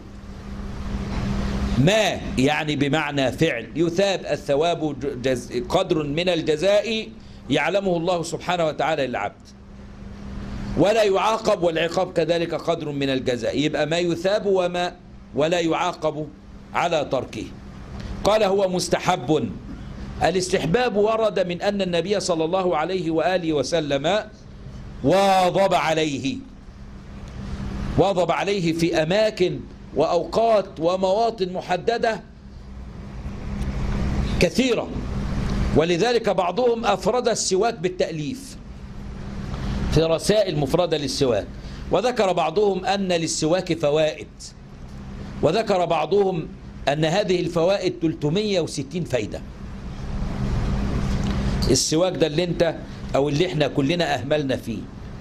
ما يعني بمعنى فعل يثاب الثواب جز قدر من الجزاء يعلمه الله سبحانه وتعالى للعبد ولا يعاقب والعقاب كذلك قدر من الجزاء يبقى ما يثاب وما ولا يعاقب على تركه قال هو مستحب الاستحباب ورد من أن النبي صلى الله عليه وآله وسلم واظب عليه واظب عليه في أماكن وأوقات ومواطن محددة كثيرة ولذلك بعضهم أفرد السواك بالتأليف في رسائل مفردة للسواك وذكر بعضهم أن للسواك فوائد وذكر بعضهم أن هذه الفوائد 360 فايدة السواك ده اللي انت أو اللي احنا كلنا أهملنا فيه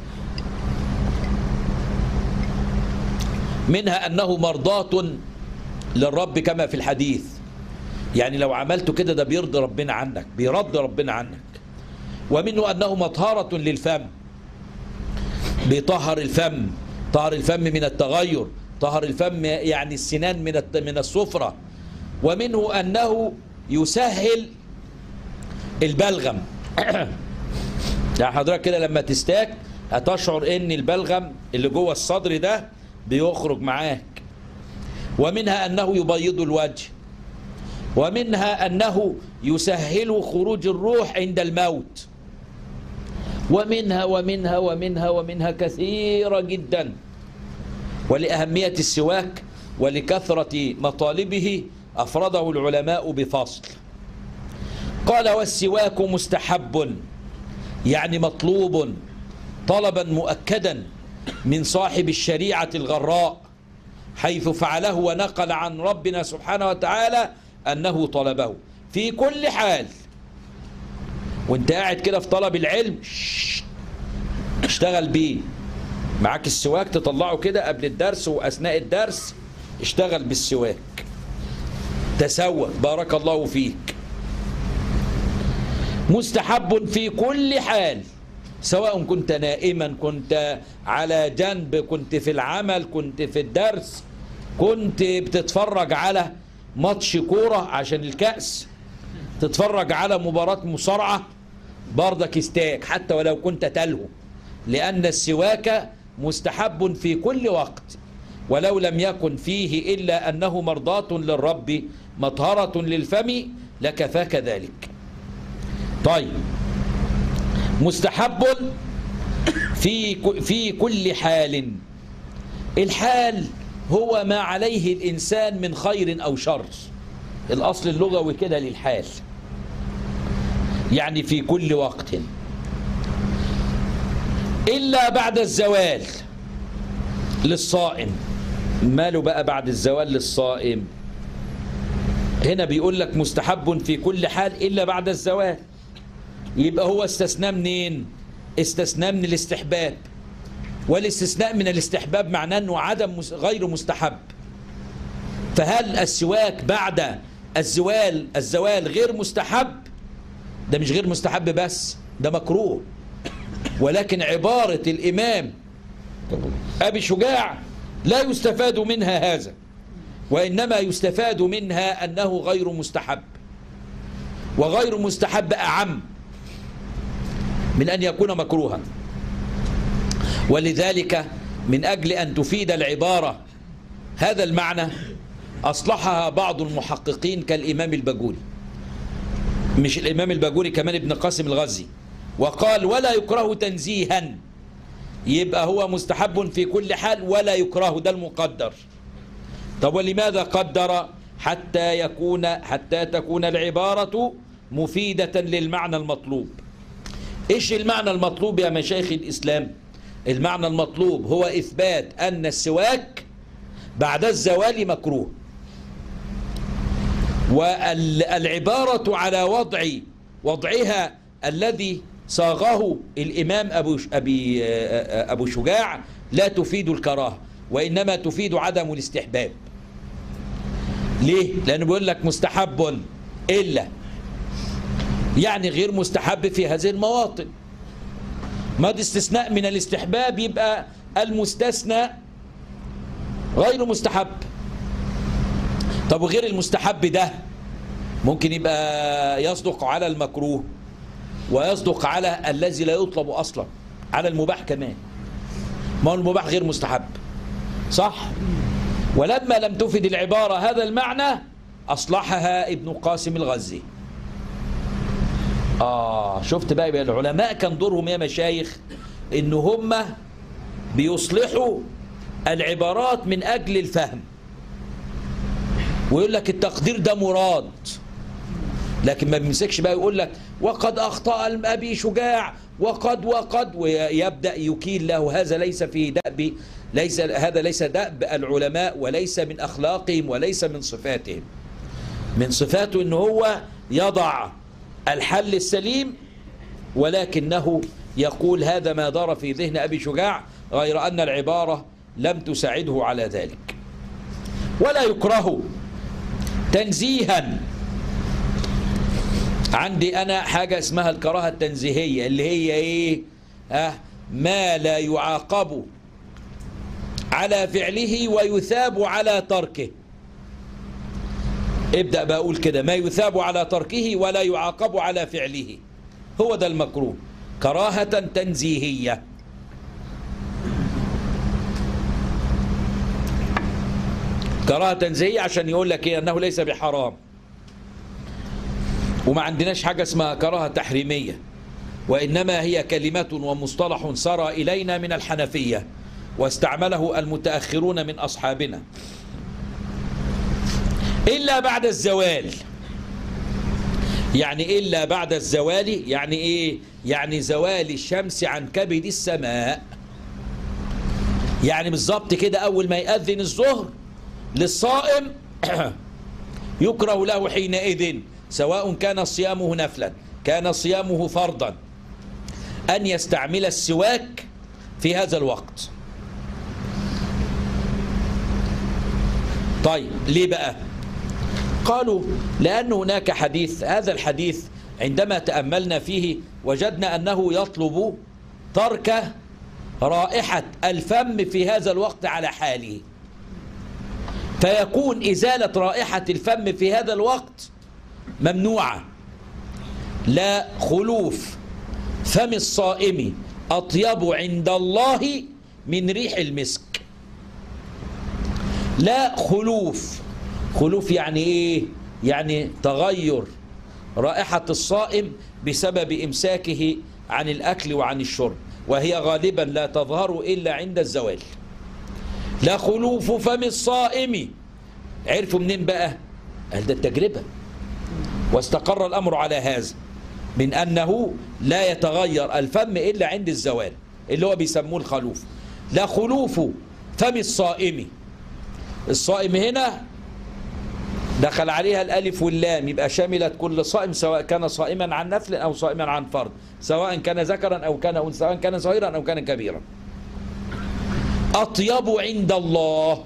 منها أنه مرضاة للرب كما في الحديث يعني لو عملته كده ده بيرضي ربنا عنك بيرضي ربنا عنك ومنه أنه مطهرة للفم بيطهر الفم طهر الفم من التغير طهر الفم يعني السنان من من الصفرة ومنه أنه يسهل البلغم يعني حضرتك كده لما تستاك هتشعر ان البلغم اللي جوه الصدر ده بيخرج معاك ومنها أنه يبيض الوجه ومنها أنه يسهل خروج الروح عند الموت ومنها ومنها ومنها ومنها كثيرة جدا ولأهمية السواك ولكثرة مطالبه أفرده العلماء بفصل قال والسواك مستحب يعني مطلوب طلبا مؤكدا من صاحب الشريعة الغراء حيث فعله ونقل عن ربنا سبحانه وتعالى أنه طلبه في كل حال وانت قاعد كده في طلب العلم اشتغل بيه معاك السواك تطلعه كده قبل الدرس وأثناء الدرس اشتغل بالسواك تسوى بارك الله فيك مستحب في كل حال سواء كنت نائما كنت على جنب كنت في العمل كنت في الدرس كنت بتتفرج على ماتش كورة عشان الكأس تتفرج على مباراة مصارعة برضك استاك حتى ولو كنت تلهو لأن السواك مستحب في كل وقت ولو لم يكن فيه إلا أنه مرضاة للرب مطهرة للفم لكفاك ذلك طيب مستحب في في كل حال الحال هو ما عليه الإنسان من خير أو شر الأصل اللغوي كده للحال يعني في كل وقت إلا بعد الزوال للصائم ماله بقى بعد الزوال للصائم هنا بيقول لك مستحب في كل حال إلا بعد الزوال يبقى هو استثناء منين استثناء من الاستحباب والاستثناء من الاستحباب معناه انه عدم غير مستحب فهل السواك بعد الزوال الزوال غير مستحب ده مش غير مستحب بس ده مكروه ولكن عبارة الإمام أبي شجاع لا يستفاد منها هذا وإنما يستفاد منها أنه غير مستحب وغير مستحب أعم من أن يكون مكروها ولذلك من أجل أن تفيد العبارة هذا المعنى أصلحها بعض المحققين كالإمام البجوري مش الإمام البجوري كمان ابن قاسم الغزي وقال ولا يكره تنزيها يبقى هو مستحب في كل حال ولا يكره ده المقدر طب ولماذا قدر حتى يكون حتى تكون العبارة مفيدة للمعنى المطلوب ايش المعنى المطلوب يا مشايخ الإسلام المعنى المطلوب هو إثبات أن السواك بعد الزوال مكروه والعبارة على وضع وضعها الذي صاغه الإمام أبو, أبي أبو شجاع لا تفيد الكراهة وإنما تفيد عدم الاستحباب ليه؟ لأنه بيقول لك مستحب إلا يعني غير مستحب في هذه المواطن ما دي استثناء من الاستحباب يبقى المستثنى غير مستحب طب وغير المستحب ده ممكن يبقى يصدق على المكروه ويصدق على الذي لا يطلب أصلا على المباح كمان ما هو المباح غير مستحب صح ولما لم تفد العبارة هذا المعنى أصلحها ابن قاسم الغزي آه شفت بقى, بقى العلماء كان دورهم يا مشايخ إن هم بيصلحوا العبارات من أجل الفهم ويقول لك التقدير ده مراد لكن ما بيمسكش بقى يقول لك وقد أخطأ أبي شجاع وقد وقد ويبدأ يكيل له هذا ليس في دأب ليس هذا ليس دأب العلماء وليس من أخلاقهم وليس من صفاتهم من صفاته أنه هو يضع الحل السليم ولكنه يقول هذا ما دار في ذهن أبي شجاع غير أن العبارة لم تساعده على ذلك ولا يكره تنزيها عندي أنا حاجة اسمها الكراهة التنزيهية اللي هي إيه أه ما لا يعاقب على فعله ويثاب على تركه ابدأ بقول كده ما يثاب على تركه ولا يعاقب على فعله هو ده المكروه كراهة تنزيهية كراهة تنزيهية عشان يقول لك إيه أنه ليس بحرام وما عندناش حاجة اسمها كراهة تحريمية وإنما هي كلمة ومصطلح سرى إلينا من الحنفية واستعمله المتأخرون من أصحابنا إلا بعد الزوال يعني إلا بعد الزوال يعني إيه يعني زوال الشمس عن كبد السماء يعني بالظبط كده أول ما يأذن الظهر للصائم يكره له حينئذ سواء كان صيامه نفلا كان صيامه فرضا أن يستعمل السواك في هذا الوقت طيب ليه بقى قالوا لأن هناك حديث هذا الحديث عندما تأملنا فيه وجدنا أنه يطلب ترك رائحة الفم في هذا الوقت على حاله فيكون إزالة رائحة الفم في هذا الوقت ممنوعة لا خلوف فم الصائم أطيب عند الله من ريح المسك لا خلوف خلوف يعني إيه يعني تغير رائحة الصائم بسبب إمساكه عن الأكل وعن الشرب وهي غالبا لا تظهر إلا عند الزوال لا خلوف فم الصائم عرفوا منين بقى قال ده التجربة واستقر الأمر على هذا من أنه لا يتغير الفم إلا عند الزوال اللي هو بيسموه الخلوف لا خلوف فم الصائم الصائم هنا دخل عليها الألف واللام يبقى شملت كل صائم سواء كان صائما عن نفل أو صائما عن فرض سواء كان ذكرا أو كان أنثى سواء كان صغيرا أو كان كبيرا أطيب عند الله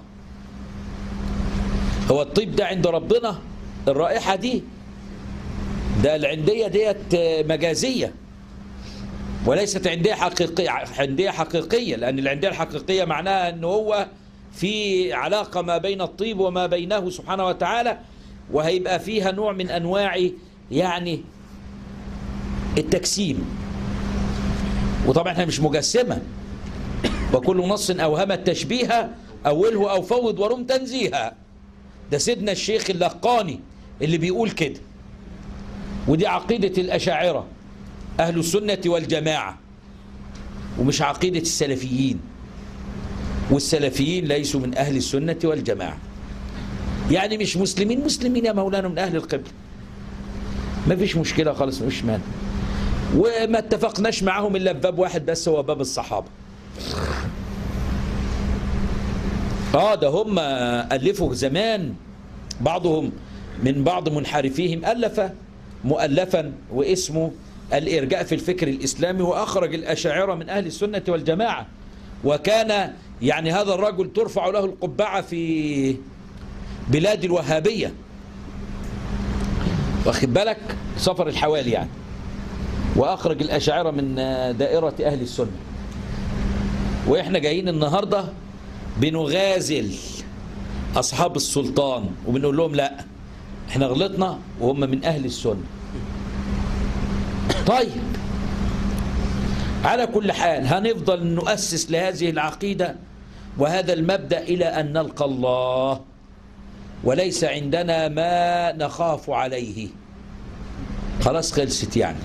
هو الطيب ده عند ربنا الرائحة دي ده العندية ديت مجازية وليست عندية حقيقية عندية حقيقية لأن العندية الحقيقية معناها أنه هو في علاقة ما بين الطيب وما بينه سبحانه وتعالى وهيبقى فيها نوع من أنواع يعني التجسيم وطبعا احنا مش مجسمة وكل نص أوهم التشبيه أوله أو فوض ورم تنزيها ده سيدنا الشيخ اللقاني اللي بيقول كده ودي عقيدة الأشاعرة أهل السنة والجماعة ومش عقيدة السلفيين والسلفيين ليسوا من أهل السنة والجماعة يعني مش مسلمين مسلمين يا مولانا من أهل القبلة ما فيش مشكلة خالص مش مانع وما اتفقناش معاهم إلا في باب واحد بس هو باب الصحابة اه ده هم ألفوا زمان بعضهم من بعض منحرفيهم ألف مؤلفا واسمه الإرجاء في الفكر الإسلامي وأخرج الأشاعرة من أهل السنة والجماعة وكان يعني هذا الرجل ترفع له القبعة في بلاد الوهابية واخد بالك سفر الحوالي يعني وأخرج الأشاعرة من دائرة أهل السنة وإحنا جايين النهاردة بنغازل أصحاب السلطان وبنقول لهم لا احنا غلطنا وهم من أهل السنة طيب على كل حال هنفضل نؤسس لهذه العقيدة وهذا المبدأ إلى أن نلقى الله وليس عندنا ما نخاف عليه خلاص خلصت يعني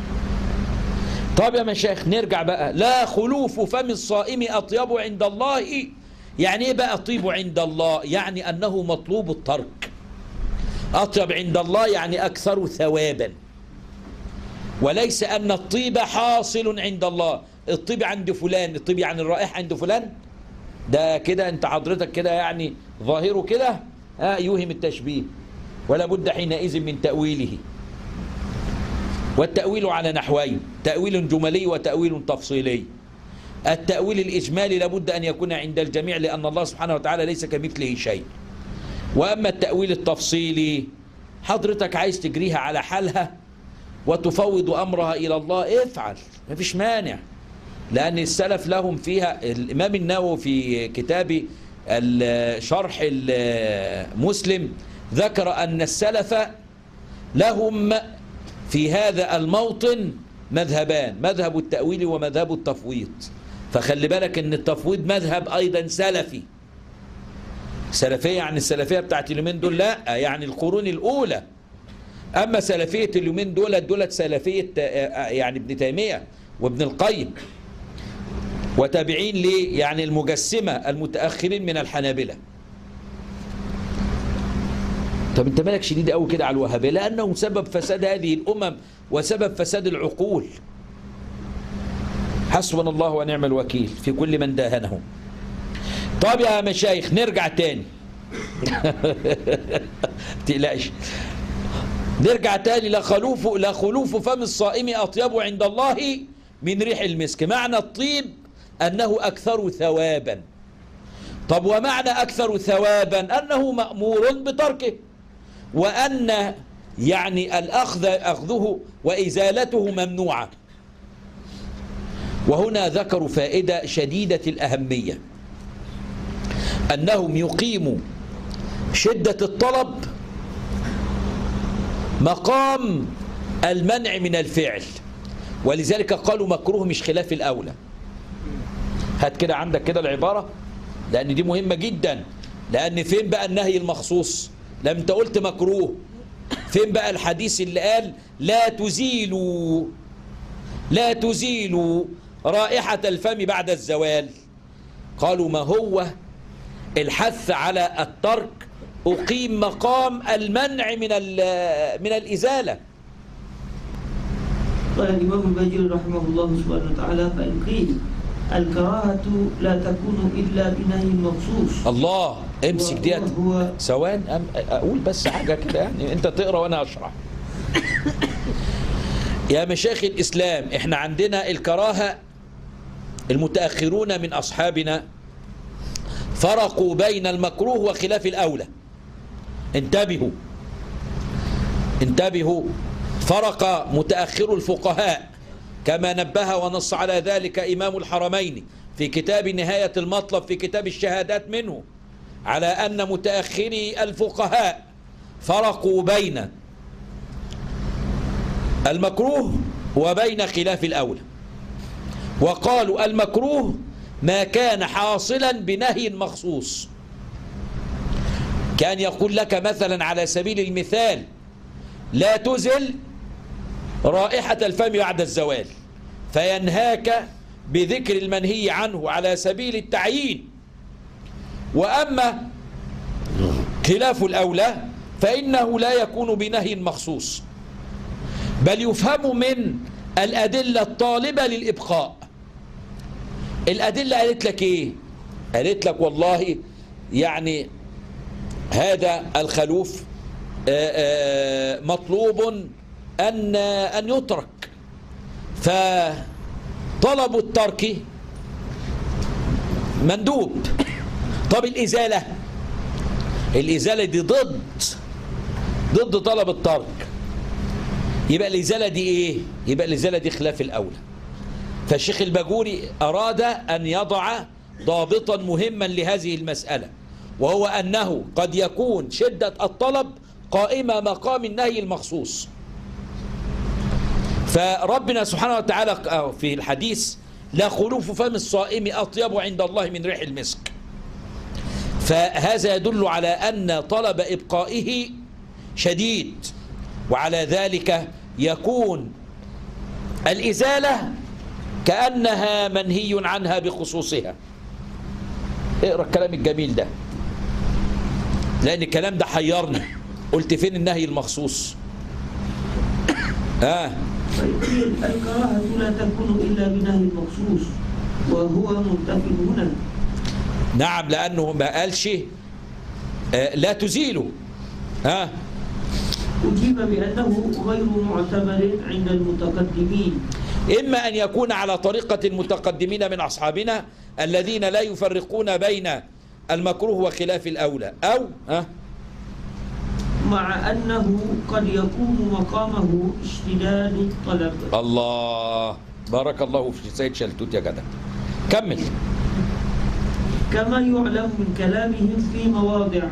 طب يا مشايخ نرجع بقى لا خلوف فم الصائم أطيب عند الله يعني ايه بقى طيب عند الله يعني أنه مطلوب الترك أطيب عند الله يعني أكثر ثوابا وليس أن الطيب حاصل عند الله الطيب عند فلان الطيب يعني الرائحة عند فلان ده كده انت حضرتك كده يعني ظاهره كده آه يوهم التشبيه ولا بد حينئذ من تأويله والتأويل على نحوين تأويل جملي وتأويل تفصيلي التأويل الإجمالي لابد أن يكون عند الجميع لأن الله سبحانه وتعالى ليس كمثله شيء وأما التأويل التفصيلي حضرتك عايز تجريها على حالها وتفوض أمرها إلى الله افعل ما فيش مانع لأن السلف لهم فيها الإمام النووي في كتاب شرح المسلم ذكر أن السلف لهم في هذا الموطن مذهبان مذهب التأويل ومذهب التفويض فخلي بالك ان التفويض مذهب ايضا سلفي سلفية يعني السلفية بتاعت اليومين دول لا يعني القرون الاولى اما سلفية اليومين دول دولت سلفية يعني ابن تيمية وابن القيم وتابعين ليه يعني المجسمة المتأخرين من الحنابلة طب انت مالك شديد قوي كده على الوهابية لأنه سبب فساد هذه الأمم وسبب فساد العقول حسبنا الله ونعم الوكيل في كل من داهنهم طب يا مشايخ نرجع تاني تقلقش نرجع تاني لا خلوف لا خلوف فم الصائم أطيب عند الله من ريح المسك معنى الطيب أنه أكثر ثوابا طب ومعنى أكثر ثوابا أنه مأمور بتركه وأن يعني الأخذ أخذه وإزالته ممنوعة وهنا ذكروا فائدة شديدة الأهمية أنهم يقيموا شدة الطلب مقام المنع من الفعل ولذلك قالوا مكروه مش خلاف الأولى هات كده عندك كده العبارة لأن دي مهمة جدا لأن فين بقى النهي المخصوص لما انت قلت مكروه فين بقى الحديث اللي قال لا تزيلوا لا تزيلوا رائحة الفم بعد الزوال قالوا ما هو الحث على الترك أقيم مقام المنع من من الإزالة قال الإمام الباجري رحمه الله سبحانه وتعالى فإن قيل الكراهة لا تكون إلا بنهي مخصوص الله امسك ديت هو ثوان أم- اقول بس حاجه كده يعني انت تقرا وانا اشرح يا مشايخ الاسلام احنا عندنا الكراهه المتاخرون من اصحابنا فرقوا بين المكروه وخلاف الاولى انتبهوا انتبهوا فرق متاخر الفقهاء كما نبه ونص على ذلك امام الحرمين في كتاب نهايه المطلب في كتاب الشهادات منه على أن متأخري الفقهاء فرقوا بين المكروه وبين خلاف الأولى وقالوا المكروه ما كان حاصلا بنهي مخصوص كان يقول لك مثلا على سبيل المثال لا تزل رائحة الفم بعد الزوال فينهاك بذكر المنهي عنه على سبيل التعيين وأما خلاف الأولى فإنه لا يكون بنهي مخصوص بل يفهم من الأدلة الطالبة للإبقاء الأدلة قالت لك إيه قالت لك والله يعني هذا الخلوف آه، آه، مطلوب أن أن يترك فطلب الترك مندوب طب الإزالة الإزالة دي ضد ضد طلب الترك يبقى الإزالة دي إيه يبقى الإزالة دي خلاف الأولى فالشيخ الباجوري أراد أن يضع ضابطا مهما لهذه المسألة وهو أنه قد يكون شدة الطلب قائمة مقام النهي المخصوص فربنا سبحانه وتعالى في الحديث لا خلوف فم الصائم أطيب عند الله من ريح المسك فهذا يدل على أن طلب إبقائه شديد وعلى ذلك يكون الإزالة كأنها منهي عنها بخصوصها اقرأ الكلام الجميل ده لأن الكلام ده حيرني قلت فين النهي المخصوص آه فيقول الكراهة لا تكون إلا بنهي مخصوص وهو منتف هنا نعم لأنه ما قالش آه لا تزيله آه أجيب بأنه غير معتبر عند المتقدمين إما أن يكون على طريقة المتقدمين من أصحابنا الذين لا يفرقون بين المكروه وخلاف الأولى أو آه مع أنه قد يكون مقامه اشتداد الطلب الله بارك الله في سيد شلتوت يا جدع كمل كما يعلم من كلامهم في مواضع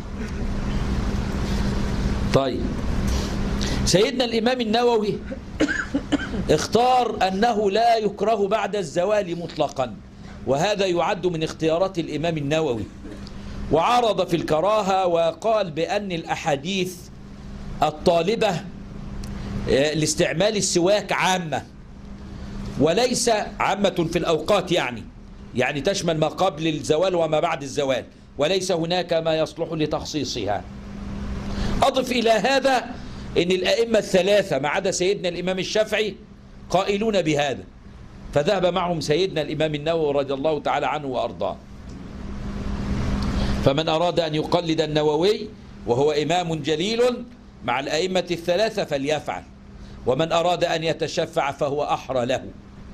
طيب سيدنا الإمام النووي اختار أنه لا يكره بعد الزوال مطلقا وهذا يعد من اختيارات الإمام النووي وعارض في الكراهة وقال بأن الأحاديث الطالبة آه، لاستعمال السواك عامة وليس عامة في الأوقات يعني يعني تشمل ما قبل الزوال وما بعد الزوال وليس هناك ما يصلح لتخصيصها أضف إلى هذا أن الأئمة الثلاثة ما عدا سيدنا الإمام الشافعي قائلون بهذا فذهب معهم سيدنا الإمام النووي رضي الله تعالى عنه وأرضاه فمن أراد أن يقلد النووي وهو إمام جليل مع الأئمة الثلاثة فليفعل ومن أراد أن يتشفع فهو أحرى له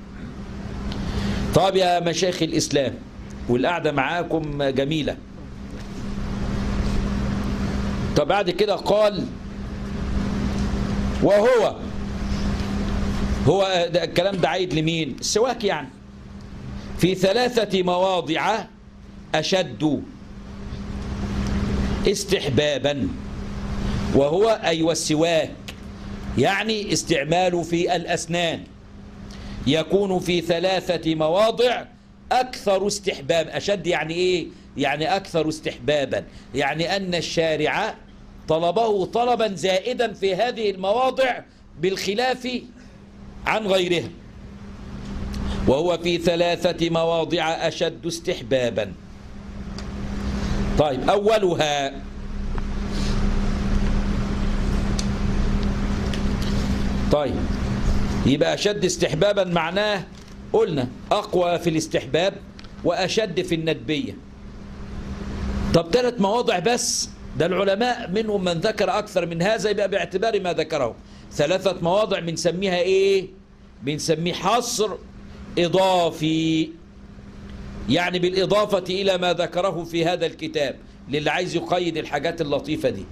طب يا مشايخ الإسلام والقعدة معاكم جميلة طب بعد كده قال وهو هو ده الكلام ده عايد لمين السواك يعني في ثلاثة مواضع أشد استحبابا وهو أيوة السواك يعني استعماله في الأسنان يكون في ثلاثة مواضع أكثر استحباب أشد يعني إيه؟ يعني أكثر استحبابا يعني أن الشارع طلبه طلبا زائدا في هذه المواضع بالخلاف عن غيرها وهو في ثلاثة مواضع أشد استحبابا طيب أولها طيب يبقى أشد استحبابا معناه قلنا أقوى في الاستحباب وأشد في الندبية طب ثلاث مواضع بس ده العلماء منهم من ذكر أكثر من هذا يبقى باعتبار ما ذكره ثلاثة مواضع بنسميها إيه بنسميه حصر إضافي يعني بالإضافة إلى ما ذكره في هذا الكتاب للي عايز يقيد الحاجات اللطيفة دي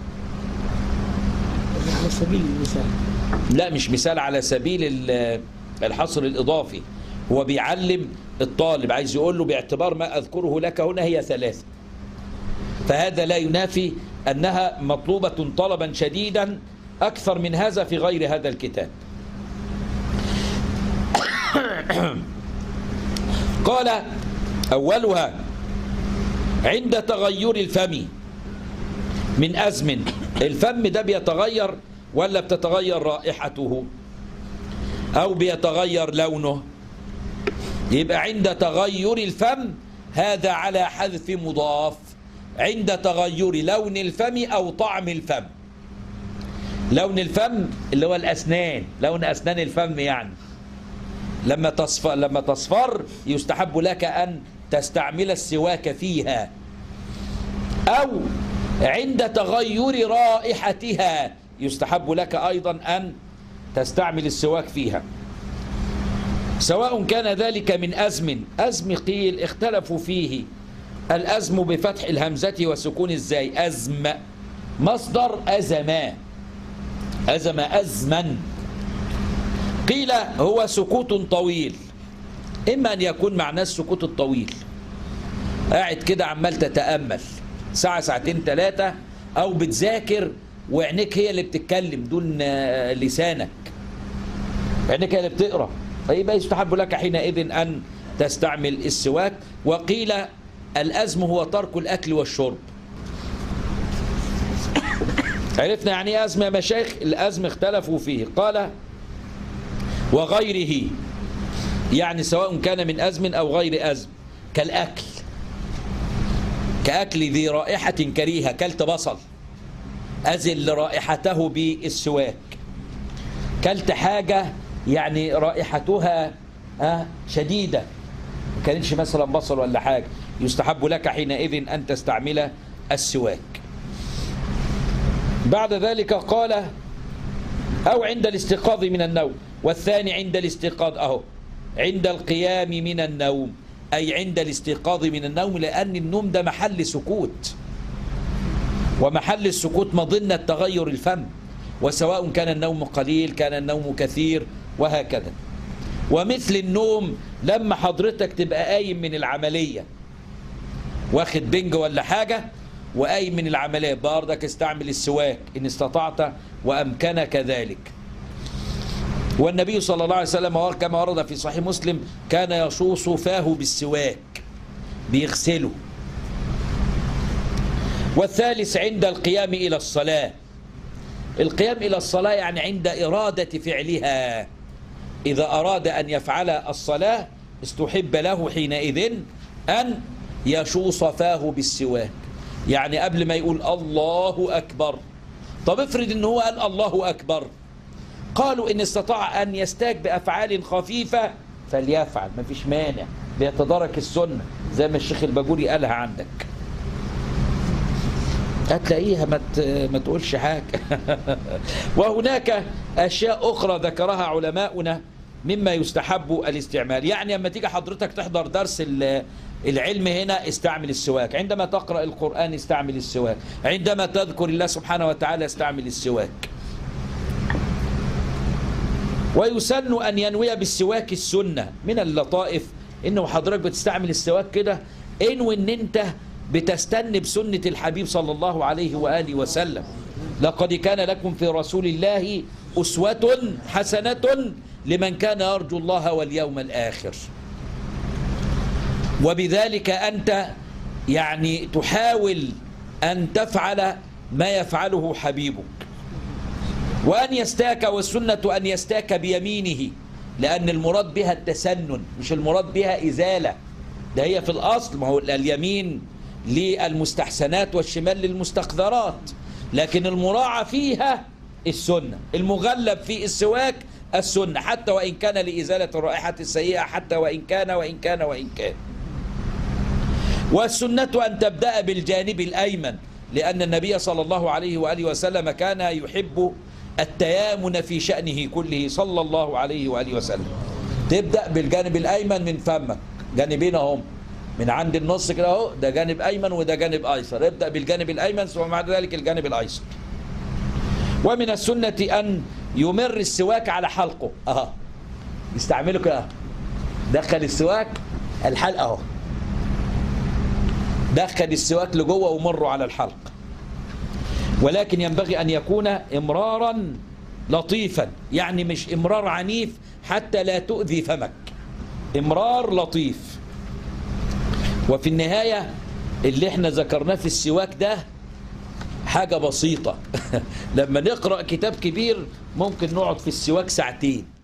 على سبيل المثال لا مش مثال على سبيل ال- الحصر الإضافي هو بيعلم الطالب عايز يقول له باعتبار ما أذكره لك هنا هي ثلاثة فهذا لا ينافي أنها مطلوبة طلبا شديدا أكثر من هذا في غير هذا الكتاب قال أولها عند تغير الفم من أزم الفم ده بيتغير ولا بتتغير رائحته أو بيتغير لونه يبقى عند تغير الفم هذا على حذف مضاف عند تغير لون الفم أو طعم الفم لون الفم اللي هو الأسنان لون أسنان الفم يعني لما تصفر, لما تصفر يستحب لك أن تستعمل السواك فيها أو عند تغير رائحتها يستحب لك أيضا أن تستعمل السواك فيها سواء كان ذلك من أزم أزم قيل اختلفوا فيه الأزم بفتح الهمزة وسكون الزاي أزم مصدر أزما أزم أزما قيل هو سكوت طويل إما أن يكون معناه السكوت الطويل قاعد كده عمال تتأمل ساعة ساعتين ثلاثة أو بتذاكر وعينيك هي اللي بتتكلم دون لسانك عينيك هي اللي بتقرأ فيبقى يستحب لك حينئذ أن تستعمل السواك وقيل الأزم هو ترك الأكل والشرب عرفنا يعني ايه أزم يا مشايخ الأزم اختلفوا فيه قال وغيره يعني سواء كان من أزم أو غير أزم كالأكل كأكل ذي رائحة كريهة كلت بصل أزل رائحته بالسواك كلت حاجة يعني رائحتها شديدة ما كانتش مثلا بصل ولا حاجة يستحب لك حينئذ أن تستعمل السواك بعد ذلك قال أو عند الاستيقاظ من النوم والثاني عند الاستيقاظ أهو عند القيام من النوم أي عند الاستيقاظ من النوم لأن النوم ده محل سكوت ومحل السكوت مظنة تغير الفم وسواء كان النوم قليل كان النوم كثير وهكذا ومثل النوم لما حضرتك تبقى قايم من العملية واخد بنج ولا حاجة وقايم من العملية بردك استعمل السواك إن استطعت وأمكنك ذلك والنبي صلى الله عليه وسلم كما ورد في صحيح مسلم كان يشوص فاه بالسواك بيغسله والثالث عند القيام إلى الصلاة القيام إلى الصلاة يعني عند إرادة فعلها إذا أراد أن يفعل الصلاة استحب له حينئذ أن يشوص فاه بالسواك يعني قبل ما يقول الله أكبر طب افرض ان هو قال الله أكبر قالوا إن استطاع أن يستاك بأفعال خفيفة فليفعل ما فيش مانع بيتدارك السنة زي ما الشيخ الباجوري قالها عندك هتلاقيها ما ما تقولش حاجة وهناك أشياء أخرى ذكرها علماؤنا مما يستحب الاستعمال يعني لما تيجي حضرتك تحضر درس العلم هنا استعمل السواك عندما تقرأ القرآن استعمل السواك عندما تذكر الله سبحانه وتعالى استعمل السواك ويسن أن ينوي بالسواك السنة من اللطائف إنه حضرتك بتستعمل السواك كده انوي ان انت بتستنى بسنة الحبيب صلى الله عليه وآله وسلم لقد كان لكم في رسول الله أسوة حسنة لمن كان يرجو الله واليوم الآخر وبذلك أنت يعني تحاول أن تفعل ما يفعله حبيبك وأن يستاك والسنة أن يستاك بيمينه لأن المراد بها التسنن مش المراد بها إزالة ده هي في الأصل ما هو اليمين للمستحسنات والشمال للمستقذرات لكن المراعى فيها السنة المغلب في السواك السنة حتى وإن كان لإزالة الرائحة السيئة حتى وإن كان وإن كان وإن كان والسنة أن تبدأ بالجانب الأيمن لأن النبي صلى الله عليه وآله وسلم كان يحب التيامن في شأنه كله صلى الله عليه وآله وسلم تبدأ بالجانب الأيمن من فمك جانبين هم من عند النص كده اهو ده جانب أيمن وده جانب أيسر ابدأ بالجانب الأيمن ثم بعد ذلك الجانب الأيسر ومن السنة أن يمر السواك على حلقه أها يستعمله كده دخل السواك الحلقة أهو دخل السواك لجوه ومره على الحلق ولكن ينبغي أن يكون إمرارا لطيفا يعني مش إمرار عنيف حتى لا تؤذي فمك إمرار لطيف وفي النهاية اللي احنا ذكرناه في السواك ده حاجة بسيطة لما نقرأ كتاب كبير ممكن نقعد في السواك ساعتين